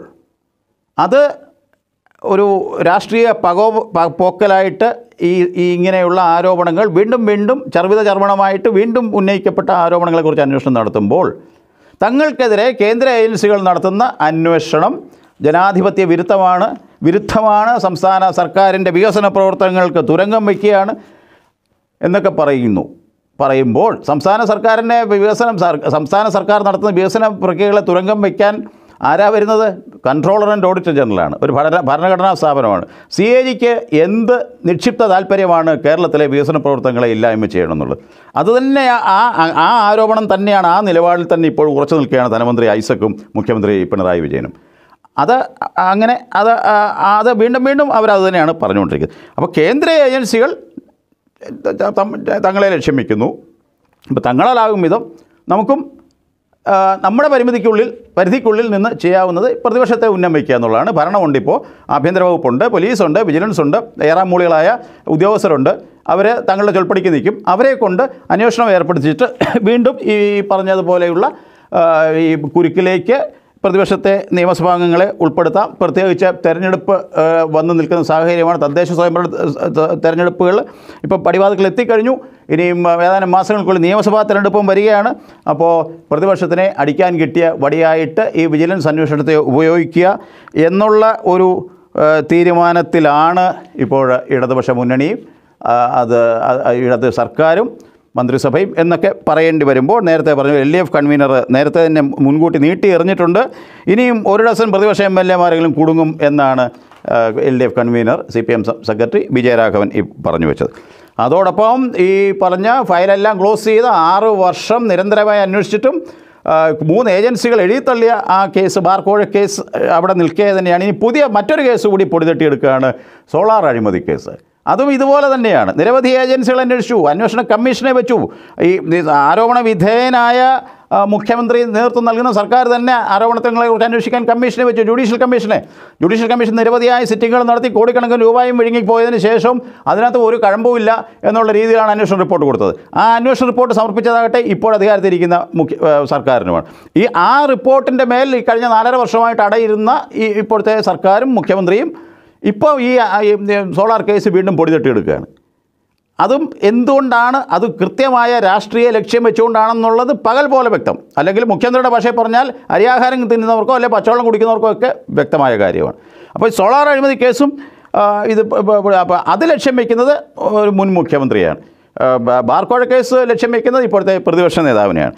അത് ഒരു രാഷ്ട്രീയ പകോ പ- പോക്കലായിട്ട് ഈ ഈ ഇങ്ങനെയുള്ള ആരോപണങ്ങൾ വീണ്ടും വീണ്ടും ചർവിത ചർവണമായിട്ട് വീണ്ടും ഉന്നയിക്കപ്പെട്ട ആരോപണങ്ങളെക്കുറിച്ച് അന്വേഷണം നടത്തുമ്പോൾ തങ്ങൾക്കെതിരെ കേന്ദ്ര ഏജൻസികൾ നടത്തുന്ന അന്വേഷണം ജനാധിപത്യ വിരുദ്ധമാണ് വിരുദ്ധമാണ് സംസ്ഥാന സർക്കാരിൻ്റെ വികസന പ്രവർത്തനങ്ങൾക്ക് തുരങ്കം വയ്ക്കുകയാണ് എന്നൊക്കെ പറയുന്നു പറയുമ്പോൾ സംസ്ഥാന സർക്കാരിൻ്റെ വികസനം സർ- സംസ്ഥാന സർക്കാർ നടത്തുന്ന വികസന പ്രക്രിയകളെ തുരങ്കം വയ്ക്കാൻ ആരാ വരുന്നത് കൺട്രോളർ ആൻഡ് ഓഡിറ്റർ ജനറലാണ് ഒരു ഭരണ ഭരണഘടനാ സ്ഥാപനമാണ് സി എ ജിക്ക് എന്ത് നിക്ഷിപ്ത താല്പര്യമാണ് കേരളത്തിലെ വികസന പ്രവർത്തനങ്ങളെ ഇല്ലായ്മ ചെയ്യണമെന്നുള്ളത് അതുതന്നെ ആ ആ- ആ ആരോപണം തന്നെയാണ് ആ നിലപാടിൽ തന്നെ ഇപ്പോൾ ഉറച്ചു നിൽക്കുകയാണ് ധനമന്ത്രി ഐസക്കും മുഖ്യമന്ത്രി പിണറായി വിജയനും അത് അങ്ങനെ അത് ആ- അത് വീണ്ടും വീണ്ടും അവരത് തന്നെയാണ് പറഞ്ഞുകൊണ്ടിരിക്കുന്നത് അപ്പോൾ കേന്ദ്ര ഏജൻസികൾ ത- തം- തങ്ങളെ ലക്ഷ്യം വയ്ക്കുന്നു അപ്പോൾ തങ്ങളാലാകും വിധം നമുക്കും ആ, നമ്മുടെ പരിമിതിക്കുള്ളിൽ പരിധിക്കുള്ളിൽ നിന്ന് ചെയ്യാവുന്നത് പ്രതിപക്ഷത്തെ ഉന്നം വയ്ക്കുക എന്നുള്ളതാണ് ഭരണമുണ്ട് ഇപ്പോൾ ആഭ്യന്തര വകുപ്പുണ്ട് പോലീസുണ്ട് വിജിലൻസ് ഉണ്ട് ഏറാമൂളികളായ ഉദ്യോഗസ്ഥരുണ്ട് അവർ തങ്ങളുടെ ചൊൽപ്പടിക്ക് നിൽക്കും അവരെ കൊണ്ട് അന്വേഷണം ഏർപ്പെടുത്തിയിട്ട് വീണ്ടും ഈ പറഞ്ഞതുപോലെയുള്ള ആ, ഈ കുരുക്കിലേക്ക് പ്രതിപക്ഷത്തെ നിയമസഭാംഗങ്ങളെ ഉൾപ്പെടുത്താം പ്രത്യേകിച്ച് തെരഞ്ഞെടുപ്പ് ആ, വന്നു നിൽക്കുന്ന സാഹചര്യമാണ് തദ്ദേശ സ്വയംഭരണ ത- തെരഞ്ഞെടുപ്പുകൾ ഇപ്പോൾ പടിവാതിക്കൽ എത്തിക്കഴിഞ്ഞു ഇനിയും ആ, ഏതാനും മാസങ്ങൾക്കുള്ളിൽ നിയമസഭാ തെരഞ്ഞെടുപ്പും വരികയാണ് അപ്പോൾ പ്രതിപക്ഷത്തിനെ അടിക്കാൻ കിട്ടിയ വടിയായിട്ട് ഈ വിജിലൻസ് അന്വേഷണത്തെ ഉപയോഗിക്കുക എന്നുള്ള ഒരു ആ, തീരുമാനത്തിലാണ് ഇപ്പോൾ ഇടതുപക്ഷ മുന്നണിയും ആ, അത് ആ- ആ ഇടത് സർക്കാരും മന്ത്രിസഭയും എന്നൊക്കെ പറയേണ്ടി വരുമ്പോൾ നേരത്തെ പറഞ്ഞു എൽ ഡി എഫ് കൺവീനർ നേരത്തെ തന്നെ മുൻകൂട്ടി നീട്ടി എറിഞ്ഞിട്ടുണ്ട് ഇനിയും ഒരു ഡസൻ പ്രതിപക്ഷ എം എൽ എമാരെങ്കിലും കുടുങ്ങും എന്നാണ് L D F convener C P M secretary Vijayaraghavan ഈ പറഞ്ഞു വെച്ചത് അതോടൊപ്പം ഈ പറഞ്ഞ ഫയലെല്ലാം ക്ലോസ് ചെയ്ത് ആറ് വർഷം നിരന്തരമായി അന്വേഷിച്ചിട്ടും ആ, മൂന്ന് ഏജൻസികൾ എഴുതിത്തള്ളിയ ആ കേസ് ബാർക്കോഴ കേസ് അവിടെ നിൽക്കെ തന്നെയാണ് ഇനി പുതിയ മറ്റൊരു കേസ് കൂടി പൊടിതട്ടിയെടുക്കുകയാണ് സോളാർ അഴിമതി കേസ് അതും ഇതുപോലെ തന്നെയാണ് നിരവധി ഏജൻസികൾ അന്വേഷിച്ചു അന്വേഷണ കമ്മീഷനെ വെച്ചു ഈ ഈ ആരോപണ വിധേയനായ ആ, മുഖ്യമന്ത്രി നേതൃത്വം നൽകുന്ന സർക്കാർ തന്നെ ആരോപണങ്ങളെക്കുറിച്ച് അന്വേഷിക്കാൻ കമ്മീഷനെ വെച്ചു ജുഡീഷ്യൽ കമ്മീഷനെ ജുഡീഷ്യൽ കമ്മീഷൻ നിരവധിയായ സിറ്റിങ്ങുകൾ നടത്തി കോടിക്കണക്കിന് രൂപയും വിഴുങ്ങിപ്പോയതിന് ശേഷം അതിനകത്ത് ഒരു കഴമ്പുമില്ല എന്നുള്ള രീതിയിലാണ് അന്വേഷണ റിപ്പോർട്ട് കൊടുത്തത് ആ അന്വേഷണ റിപ്പോർട്ട് സമർപ്പിച്ചതാകട്ടെ ഇപ്പോൾ അധികാരത്തിരിക്കുന്ന മുഖ്യ ആ, സർക്കാരിനുമാണ് ഈ ആ റിപ്പോർട്ടിൻ്റെ മേൽ ഈ കഴിഞ്ഞ നാലര വർഷമായിട്ട് അടയിരുന്ന ഈ ഇപ്പോഴത്തെ സർക്കാരും മുഖ്യമന്ത്രിയും ഇപ്പോൾ ഈ ആ, ഈ സോളാർ കേസ് വീണ്ടും പൊടിതട്ടിയെടുക്കുകയാണ് അതും എന്തുകൊണ്ടാണ് അത് കൃത്യമായ രാഷ്ട്രീയ ലക്ഷ്യം വെച്ചുകൊണ്ടാണെന്നുള്ളത് പകൽ പോലെ വ്യക്തം അല്ലെങ്കിൽ മുഖ്യമന്ത്രിയുടെ ഭാഷയിൽ പറഞ്ഞാൽ അരിയാഹാരം തിന്നുന്നവർക്കോ അല്ലെങ്കിൽ പച്ചവെള്ളം കുടിക്കുന്നവർക്കോ ഒക്കെ വ്യക്തമായ കാര്യമാണ് അപ്പോൾ ഈ സോളാർ അഴിമതി കേസും ആ, ഇത് പ- പ- പ- അപ്പോൾ അത് ലക്ഷ്യം വയ്ക്കുന്നത് ഒരു മുൻ മുഖ്യമന്ത്രിയാണ് ആ, ബ- ബാർക്കോഴ കേസ് ലക്ഷ്യം വയ്ക്കുന്നത് ഇപ്പോഴത്തെ പ്രതിപക്ഷ നേതാവിനെയാണ്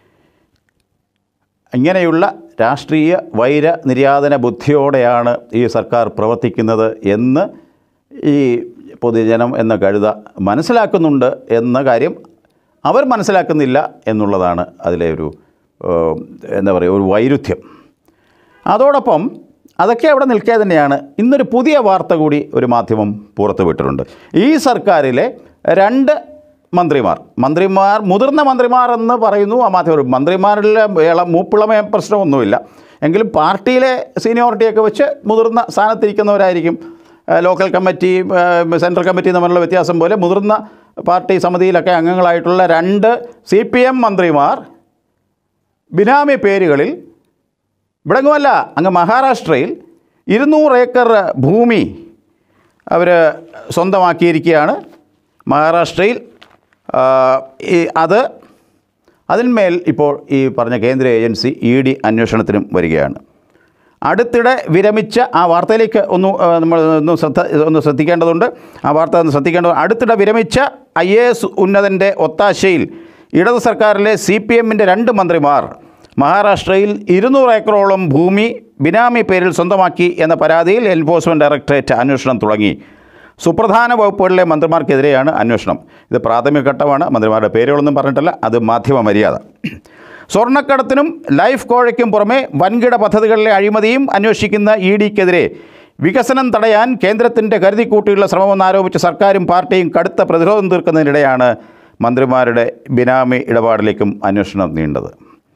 ഇങ്ങനെയുള്ള രാഷ്ട്രീയ വൈര നിര്യാതന ബുദ്ധിയോടെയാണ് ഈ സർക്കാർ പ്രവർത്തിക്കുന്നത് എന്ന് ഈ പൊതുജനം എന്ന കഴുത മനസ്സിലാക്കുന്നുണ്ട് എന്ന കാര്യം അവർ മനസ്സിലാക്കുന്നില്ല എന്നുള്ളതാണ് അതിലെ ഒരു ഏഹ്, എന്താ പറയുക ഒരു വൈരുദ്ധ്യം അതോടൊപ്പം അതൊക്കെ അവിടെ നിൽക്കെ തന്നെയാണ് ഇന്നൊരു പുതിയ വാർത്ത കൂടി ഒരു മാധ്യമം പുറത്തുവിട്ടിട്ടുണ്ട് ഈ സർക്കാരിലെ രണ്ട് മന്ത്രിമാർ മന്ത്രിമാർ മുതിർന്ന മന്ത്രിമാർ എന്ന് പറയുന്നു ആ മാധ്യമം മന്ത്രിമാരിൽ ഇള മൂപ്പിളമ പ്രശ്നമൊന്നുമില്ല എങ്കിലും പാർട്ടിയിലെ സീനിയോറിറ്റിയൊക്കെ വെച്ച് മുതിർന്ന സ്ഥാനത്തിരിക്കുന്നവരായിരിക്കും ഏഹ് ലോക്കൽ കമ്മിറ്റി ഏഹ് സെൻട്രൽ കമ്മിറ്റി തമ്മിലുള്ള വ്യത്യാസം പോലെ മുതിർന്ന പാർട്ടി സമിതിയിലൊക്കെ അംഗങ്ങളായിട്ടുള്ള രണ്ട് സി പി എം മന്ത്രിമാർ ബിനാമി പേരുകളിൽ ഇവിടെങ്ങുമല്ല അങ്ങ് മഹാരാഷ്ട്രയിൽ ഇരുന്നൂറ് ഏക്കർ ഭൂമി അവർ സ്വന്തമാക്കിയിരിക്കുകയാണ് മഹാരാഷ്ട്രയിൽ ആ, ഈ അത് അതിന്മേൽ ഇപ്പോൾ ഈ പറഞ്ഞ കേന്ദ്ര ഏജൻസി ഇ ഡി അന്വേഷണത്തിനും വരികയാണ് അടുത്തിടെ വിരമിച്ച ആ വാർത്തയിലേക്ക് ഒന്ന് ആ, നമ്മൾ ഒന്ന് ശ്രദ്ധ ഒന്ന് ശ്രദ്ധിക്കേണ്ടതുണ്ട് ആ വാർത്ത ഒന്ന് ശ്രദ്ധിക്കേണ്ടത് അടുത്തിടെ വിരമിച്ച ഐ എ എസ് ഉന്നതൻ്റെ ഒത്താശയിൽ ഇടത് സർക്കാരിലെ സി പി എമ്മിൻ്റെ രണ്ട് മന്ത്രിമാർ മഹാരാഷ്ട്രയിൽ ഇരുന്നൂറ് ഏക്കറോളം ഭൂമി ബിനാമി പേരിൽ സ്വന്തമാക്കി എന്ന പരാതിയിൽ എൻഫോഴ്സ്മെൻറ്റ് ഡയറക്ടറേറ്റ് അന്വേഷണം തുടങ്ങി സുപ്രധാന വകുപ്പുകളിലെ മന്ത്രിമാർക്കെതിരെയാണ് അന്വേഷണം ഇത് പ്രാഥമിക ഘട്ടമാണ് മന്ത്രിമാരുടെ പേരുകളൊന്നും പറഞ്ഞിട്ടില്ല അത് മാധ്യമ മര്യാദ സ്വർണ്ണക്കടത്തിനും ലൈഫ് കോഴയ്ക്കും പുറമെ വൻകിട പദ്ധതികളിലെ അഴിമതിയും അന്വേഷിക്കുന്ന ഇ ഡിക്കെതിരെ വികസനം തടയാൻ കേന്ദ്രത്തിൻ്റെ കരുതിക്കൂട്ടിയുള്ള ശ്രമമെന്നാരോപിച്ച് സർക്കാരും പാർട്ടിയും കടുത്ത പ്രതിരോധം തീർക്കുന്നതിനിടെയാണ് മന്ത്രിമാരുടെ ബിനാമി ഇടപാടിലേക്കും അന്വേഷണം നീണ്ടത്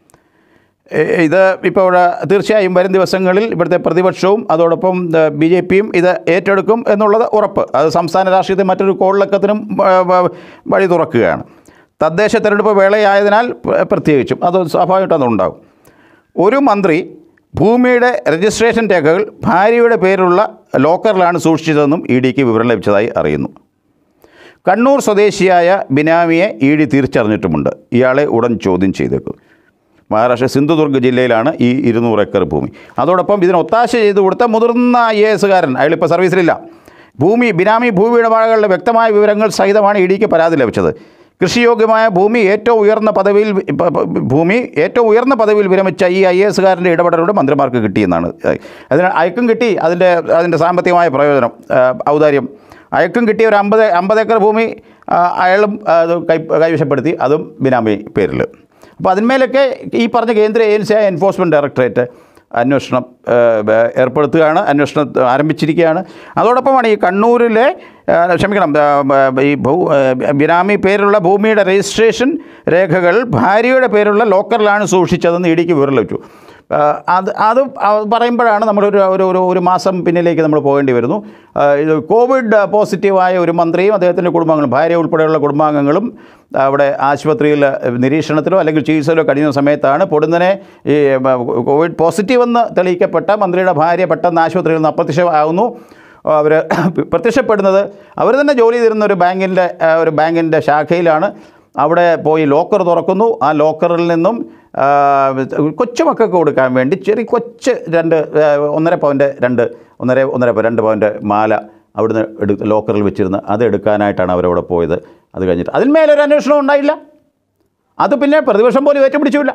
എ- ഇത് ഇപ്പോൾ ഇവിടെ തീർച്ചയായും വരും ദിവസങ്ങളിൽ ഇവിടുത്തെ പ്രതിപക്ഷവും അതോടൊപ്പം ബി ജെ പിയും ഇത് ഏറ്റെടുക്കും എന്നുള്ളത് ഉറപ്പ് അത് സംസ്ഥാന രാഷ്ട്രീയത്തിൽ മറ്റൊരു കോളിളക്കത്തിനും ആ, വ- വഴി തുറക്കുകയാണ് തദ്ദേശ തെരഞ്ഞെടുപ്പ് വേളയായതിനാൽ പ്ര- പ്രത്യേകിച്ചും അത് സ്വാഭാവികമായിട്ടും അതുണ്ടാകും ഒരു മന്ത്രി ഭൂമിയുടെ രജിസ്ട്രേഷൻ രേഖകൾ ഭാര്യയുടെ പേരിലുള്ള ലോക്കറിലാണ് സൂക്ഷിച്ചതെന്നും ഇ ഡിക്ക് വിവരം ലഭിച്ചതായി അറിയുന്നു കണ്ണൂർ സ്വദേശിയായ ബിനാമിയെ ഇ ഡി തിരിച്ചറിഞ്ഞിട്ടുമുണ്ട് ഇയാളെ ഉടൻ ചോദ്യം ചെയ്തേക്കും മഹാരാഷ്ട്ര സിന്ധുദുർഗ് ജില്ലയിലാണ് ഈ ഇരുന്നൂറ് ഏക്കർ ഭൂമി അതോടൊപ്പം ഇതിന് ഒത്താശ ചെയ്തു കൊടുത്ത മുതിർന്ന ഐ എ എസുകാരൻ അയാളിപ്പോൾ സർവീസിലില്ല ഭൂമി ബിനാമി ഭൂമി ഇടപാടുകളുടെ വ്യക്തമായ വിവരങ്ങൾ സഹിതമാണ് ഇ ഡിക്ക് പരാതി ലഭിച്ചത് കൃഷിയോഗ്യമായ ഭൂമി ഏറ്റവും ഉയർന്ന പദവിയിൽ പ- പ- ഭൂമി ഏറ്റവും ഉയർന്ന പദവിയിൽ വിരമിച്ച ഈ ഐ എ എസുകാരൻ്റെ ഇടപെടലോടെ മന്ത്രിമാർക്ക് കിട്ടിയെന്നാണ് അതിന് അയക്കും കിട്ടി അതിൻ്റെ അതിൻ്റെ സാമ്പത്തികമായ പ്രയോജനം ആ, ഔദാര്യം അയക്കും കിട്ടിയ ഒരു അമ്പത് അമ്പത് ഏക്കർ ഭൂമി ആ, അയാളും ആ, അത് കൈ കൈവശപ്പെടുത്തി അതും ബിനാമി പേരിൽ അപ്പോൾ അതിന്മേലൊക്കെ ഈ പറഞ്ഞ കേന്ദ്ര ഏജൻസിയായ എൻഫോഴ്സ്മെൻറ്റ് ഡയറക്ടറേറ്റ് അന്വേഷണം ആ, ബ- ഏർപ്പെടുത്തുകയാണ് അന്വേഷണം ആരംഭിച്ചിരിക്കുകയാണ് അതോടൊപ്പമാണ് ഈ കണ്ണൂരിലെ ആ, ക്ഷമിക്കണം ആ, ബ- ഈ ഭൂ ആ, ബിനാമി പേരിലുള്ള ഭൂമിയുടെ രജിസ്ട്രേഷൻ രേഖകൾ ഭാര്യയുടെ പേരിലുള്ള ലോക്കറിലാണ് സൂക്ഷിച്ചതെന്ന് ഇടിക്ക് വിവരം ലഭിച്ചു ആ, അത് അത് പറയുമ്പോഴാണ് നമ്മളൊരു ഒരു ഒരു ഒരു മാസം പിന്നിലേക്ക് നമ്മൾ പോകേണ്ടി വരുന്നു ആ, ഇത് കോവിഡ് പോസിറ്റീവായ ഒരു മന്ത്രിയും അദ്ദേഹത്തിൻ്റെ കുടുംബാംഗങ്ങളും ഭാര്യ ഉൾപ്പെടെയുള്ള കുടുംബാംഗങ്ങളും അവിടെ ആശുപത്രിയിൽ നിരീക്ഷണത്തിലോ അല്ലെങ്കിൽ ചികിത്സയിലോ കഴിയുന്ന സമയത്താണ് പൊടുന്നനെ ഈ ബ- കോവിഡ് പോസിറ്റീവ് എന്ന് തെളിയിക്കപ്പെട്ട മന്ത്രിയുടെ ഭാര്യ പെട്ടെന്ന് ആശുപത്രിയിൽ നിന്ന് അപ്രത്യക്ഷമാകുന്നു അവർ പ്രത്യക്ഷപ്പെടുന്നത് അവർ തന്നെ ജോലി ചെയ്തിരുന്ന ഒരു ബാങ്കിൻ്റെ ആ, ഒരു ബാങ്കിൻ്റെ ശാഖയിലാണ് അവിടെ പോയി ലോക്കർ തുറക്കുന്നു ആ ലോക്കറിൽ നിന്നും ആ, കൊച്ചുമക്കൾക്ക് കൊടുക്കാൻ വേണ്ടി ചെറിയ കൊച്ച് രണ്ട് ആ, ഒന്നര പവൻ്റെ രണ്ട് ഒന്നര ഒന്നര പവൻ രണ്ട് പവൻ്റെ മാല അവിടുന്ന് എടു ലോക്കറിൽ വെച്ചിരുന്ന് അത് എടുക്കാനായിട്ടാണ് അവരവിടെ പോയത് അത് കഴിഞ്ഞിട്ട് അതിന്മേലൊരു അന്വേഷണം ഉണ്ടായില്ല അത് പിന്നെ പ്രതിപക്ഷം പോലും ഏറ്റുപിടിച്ചില്ല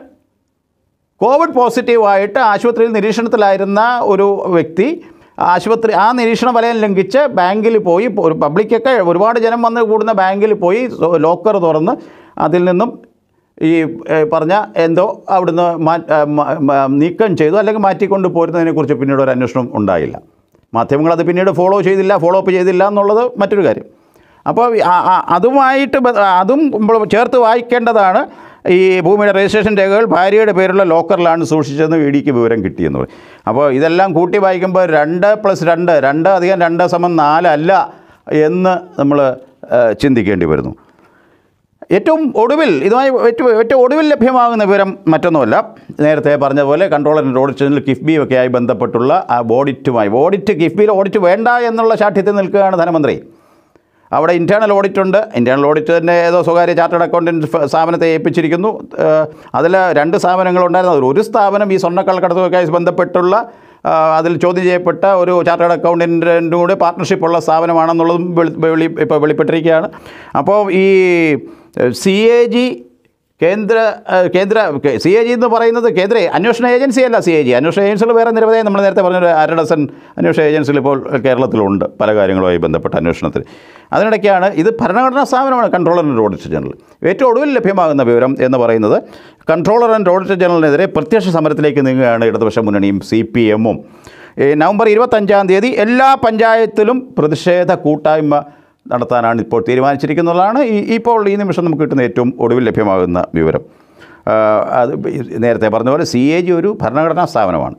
കോവിഡ് പോസിറ്റീവായിട്ട് ആശുപത്രിയിൽ നിരീക്ഷണത്തിലായിരുന്ന ഒരു വ്യക്തി ആശുപത്രി ആ നിരീക്ഷണ വലയം ലംഘിച്ച് ബാങ്കിൽ പോയി ഒരു പബ്ലിക്കൊക്കെ ഒരുപാട് ജനം വന്ന് കൂടുന്ന ബാങ്കിൽ പോയി ലോക്കർ തുറന്ന് അതിൽ നിന്നും ഈ ഏ, പറഞ്ഞ എന്തോ അവിടുന്ന് മാ ആ, മ- മ- നീക്കം ചെയ്തു അല്ലെങ്കിൽ മാറ്റിക്കൊണ്ട് പോരുന്നതിനെക്കുറിച്ച് പിന്നീട് ഒരു അന്വേഷണം ഉണ്ടായില്ല മാധ്യമങ്ങൾ അത് പിന്നീട് ഫോളോ ചെയ്തില്ല ഫോളോ അപ്പ് ചെയ്തില്ല എന്നുള്ളത് മറ്റൊരു കാര്യം അപ്പോൾ ആ- ആ- അതുമായിട്ട് ബ- അതും നമ്മൾ ചേർത്ത് വായിക്കേണ്ടതാണ് ഈ ഭൂമിയുടെ രജിസ്ട്രേഷൻ രേഖകൾ ഭാര്യയുടെ പേരുള്ള ലോക്കറിലാണ് സൂക്ഷിച്ചതെന്ന് ഇ ഡിക്ക് വിവരം കിട്ടിയെന്ന് പറയും അപ്പോൾ ഇതെല്ലാം കൂട്ടി വായിക്കുമ്പോൾ രണ്ട് പ്ലസ് രണ്ട് രണ്ട് അധികം രണ്ട് സമം നാലല്ല എന്ന് നമ്മൾ ചിന്തിക്കേണ്ടി വരുന്നു ഏറ്റവും ഒടുവിൽ ഇതുമായി ഏറ്റവും ഏറ്റവും ഒടുവിൽ ലഭ്യമാകുന്ന വിവരം മറ്റൊന്നുമല്ല നേരത്തെ പറഞ്ഞ പോലെ കൺട്രോളർ ആൻഡ് ഓഡിറ്റ് ജനറൽ കിഫ്ബിയൊക്കെ ആയി ബന്ധപ്പെട്ടുള്ള ആ ഓഡിറ്റുമായി ഓഡിറ്റ് കിഫ്ബിയിൽ ഓഡിറ്റ് വേണ്ട എന്നുള്ള ശാഠ്യത്തിൽ നിൽക്കുകയാണ് ധനമന്ത്രി അവിടെ ഇൻറ്റേർണൽ ഓഡിറ്റ് ഉണ്ട് ഇൻറ്റേർണൽ ഓഡിറ്റ് തന്നെ ഏതോ സ്വകാര്യ ചാർട്ടേഡ് അക്കൗണ്ടൻറ്റ് ഫ- സ്ഥാപനത്തെ ഏൽപ്പിച്ചിരിക്കുന്നു അതിൽ രണ്ട് സ്ഥാപനങ്ങളുണ്ടായിരുന്നു അതിൽ ഒരു സ്ഥാപനം ഈ സ്വർണ്ണക്കള്ളക്കടത്തുമായി ബന്ധപ്പെട്ടുള്ള ആ, അതിൽ ചോദ്യം ചെയ്യപ്പെട്ട ഒരു ചാർട്ടേഡ് അക്കൗണ്ടൻറ്റിൻ്റെ കൂടെ പാർട്ട്ണർഷിപ്പ് ഉള്ള സ്ഥാപനമാണെന്നുള്ളതും വെളി വെളി ഇപ്പോൾ വെളിപ്പെട്ടിരിക്കുകയാണ് അപ്പോൾ ഈ സി എ ജി കേന്ദ്ര ആ, കേന്ദ്ര സി എ ജി എന്ന് പറയുന്നത് കേന്ദ്ര അന്വേഷണ ഏജൻസിയല്ല സി എ ജി അന്വേഷണ ഏജൻസികൾ വേറെ നിരവധി നമ്മൾ നേരത്തെ പറഞ്ഞൊരു അര ഡസൻ അന്വേഷണ ഏജൻസികൾ ഇപ്പോൾ കേരളത്തിലുണ്ട് പല കാര്യങ്ങളുമായി ബന്ധപ്പെട്ട അന്വേഷണത്തിൽ അതിനിടയ്ക്കാണ് ഇത് ഭരണഘടനാ സ്ഥാപനമാണ് കൺട്രോളർ ആൻഡ് ഓഡിറ്റർ ജനറൽ ഏറ്റവും ഒടുവിൽ ലഭ്യമാകുന്ന വിവരം എന്ന് പറയുന്നത് കൺട്രോളർ ആൻഡ് ഓഡിറ്റർ ജനറലിനെതിരെ പ്രത്യക്ഷ സമരത്തിലേക്ക് നീങ്ങുകയാണ് ഇടതുപക്ഷ മുന്നണിയും സി പി എമ്മും നവംബർ ഇരുപത്തഞ്ചാം തീയതി എല്ലാ പഞ്ചായത്തിലും പ്രതിഷേധ കൂട്ടായ്മ നടത്താനാണ് ഇപ്പോൾ തീരുമാനിച്ചിരിക്കുന്നതാണ് ഈ ഇപ്പോൾ ഈ നിമിഷം നമുക്ക് കിട്ടുന്ന ഏറ്റവും ഒടുവിൽ ലഭ്യമാകുന്ന വിവരം ആ, അത് ഈ നേരത്തെ പറഞ്ഞ പോലെ സി എ ജി ഒരു ഭരണഘടനാ സ്ഥാപനമാണ്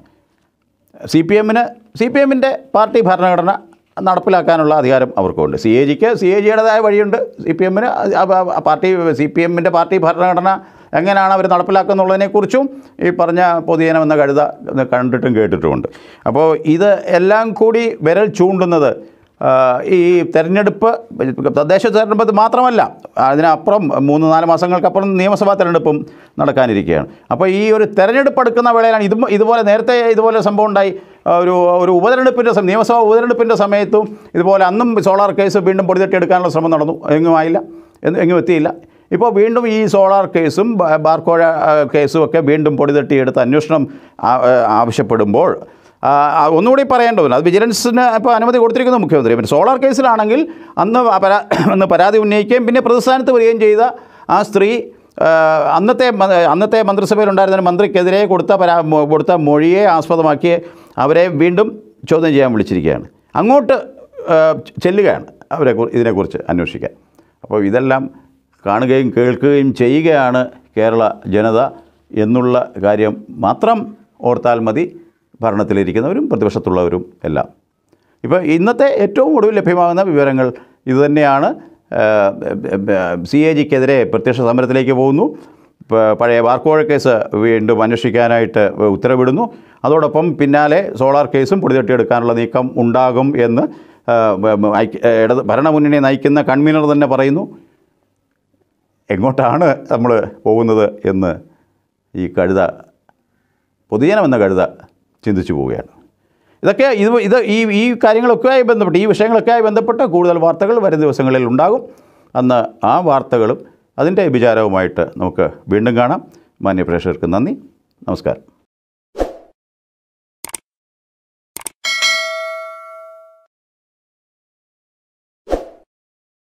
സി പി എമ്മിന് സി പി എമ്മിൻ്റെ പാർട്ടി ഭരണഘടന നടപ്പിലാക്കാനുള്ള അധികാരം അവർക്കുണ്ട് സി എ ജിക്ക് സി എ ജിയുടേതായ വഴിയുണ്ട് സി പി എമ്മിന് പാർട്ടി സി പി എമ്മിൻ്റെ പാർട്ടി ഭരണഘടന എങ്ങനെയാണ് അവർ നടപ്പിലാക്കുന്നുള്ളതിനെക്കുറിച്ചും ഈ പറഞ്ഞ പൊതുജനം എന്ന കഴുത കണ്ടിട്ടും കേട്ടിട്ടുമുണ്ട് അപ്പോൾ ഇത് എല്ലാം കൂടി വിരൽ ചൂണ്ടുന്നത് ആ, ഈ തെരഞ്ഞെടുപ്പ് തദ്ദേശ തെരഞ്ഞെടുപ്പ് മാത്രമല്ല അതിനപ്പുറം മൂന്ന് നാല് മാസങ്ങൾക്കപ്പുറം നിയമസഭാ തെരഞ്ഞെടുപ്പും നടക്കാനിരിക്കുകയാണ് അപ്പോൾ ഈ ഒരു തെരഞ്ഞെടുപ്പ് എടുക്കുന്ന വേളയിലാണ് ഇതും ഇതുപോലെ നേരത്തെ ഇതുപോലെ സംഭവം ഉണ്ടായി ആ, ഒരു ഒരു ഉപതെരഞ്ഞെടുപ്പിൻ്റെ സമയം നിയമസഭാ ഉപതെരഞ്ഞെടുപ്പിൻ്റെ സമയത്തും ഇതുപോലെ അന്നും സോളാർ കേസ് വീണ്ടും പൊടിതട്ടിയെടുക്കാനുള്ള ശ്രമം നടന്നു എങ്ങും ആയില്ല എന്ന് എങ്ങും എത്തിയില്ല ഇപ്പോൾ വീണ്ടും ഈ സോളാർ കേസും ബ- ബാർക്കോഴ ആ, കേസും ഒക്കെ വീണ്ടും പൊടിതട്ടിയെടുത്ത് അന്വേഷണം ആ- ആ, ആവശ്യപ്പെടുമ്പോൾ ആ, ആ, ഒന്നുകൂടി പറയേണ്ടതുണ്ട് അത് വിജിലൻസിന് ഇപ്പോൾ അനുമതി കൊടുത്തിരിക്കുന്നു മുഖ്യമന്ത്രി പിന്നെ സോളാർ കേസിലാണെങ്കിൽ അന്ന് ആ പരാ അന്ന് പരാതി ഉന്നയിക്കുകയും പിന്നെ പ്രതിസ്ഥാനത്ത് വരികയും ചെയ്ത ആ സ്ത്രീ ആ, അന്നത്തെ മ- അന്നത്തെ മന്ത്രിസഭയിലുണ്ടായിരുന്ന ഒരു മന്ത്രിക്കെതിരെ കൊടുത്ത പരാ മൊ- കൊടുത്ത മൊഴിയെ ആസ്പദമാക്കി അവരെ വീണ്ടും ചോദ്യം ചെയ്യാൻ വിളിച്ചിരിക്കുകയാണ് അങ്ങോട്ട് ആ, ചെല്ലുകയാണ് അവരെ കുറി- ഇതിനെക്കുറിച്ച് അന്വേഷിക്കാൻ അപ്പോൾ ഇതെല്ലാം കാണുകയും കേൾക്കുകയും ചെയ്യുകയാണ് കേരള ജനത എന്നുള്ള കാര്യം മാത്രം ഓർത്താൽ മതി ഭരണത്തിലിരിക്കുന്നവരും പ്രതിപക്ഷത്തുള്ളവരും എല്ലാം ഇപ്പോൾ ഇന്നത്തെ ഏറ്റവും ഒടുവിൽ ലഭ്യമാകുന്ന വിവരങ്ങൾ ഇതുതന്നെയാണ് സി എ ജിക്കെതിരെ പ്രത്യക്ഷ സമരത്തിലേക്ക് പോകുന്നു പ- പഴയ ബാർക്കോഴ കേസ് വീണ്ടും അന്വേഷിക്കാനായിട്ട് ഉത്തരവിടുന്നു അതോടൊപ്പം പിന്നാലെ സോളാർ കേസും പൊടിതട്ടിയെടുക്കാനുള്ള നീക്കം ഉണ്ടാകും എന്ന് ആ, ബ- ബ- ഐക്യ- ഇടത് ഭരണമുന്നണിയെ നയിക്കുന്ന കൺവീനർ തന്നെ പറയുന്നു എങ്ങോട്ടാണ് നമ്മൾ പോകുന്നത് എന്ന് ഈ കഴുത പൊതുജനം എന്ന കഴുത ചിന്തിച്ചു പോവുകയാണ് ഇതൊക്കെ ഇത് ഇത് ഈ ഈ കാര്യങ്ങളൊക്കെയായി ബന്ധപ്പെട്ട് ഈ വിഷയങ്ങളൊക്കെയായി ബന്ധപ്പെട്ട് കൂടുതൽ വാർത്തകൾ വരും ദിവസങ്ങളിൽ ഉണ്ടാകും അന്ന് ആ വാർത്തകളും അതിൻ്റെ വിചാരവുമായിട്ട് നമുക്ക് വീണ്ടും കാണാം മാന്യ പ്രേക്ഷകർക്ക് നന്ദി നമസ്കാരം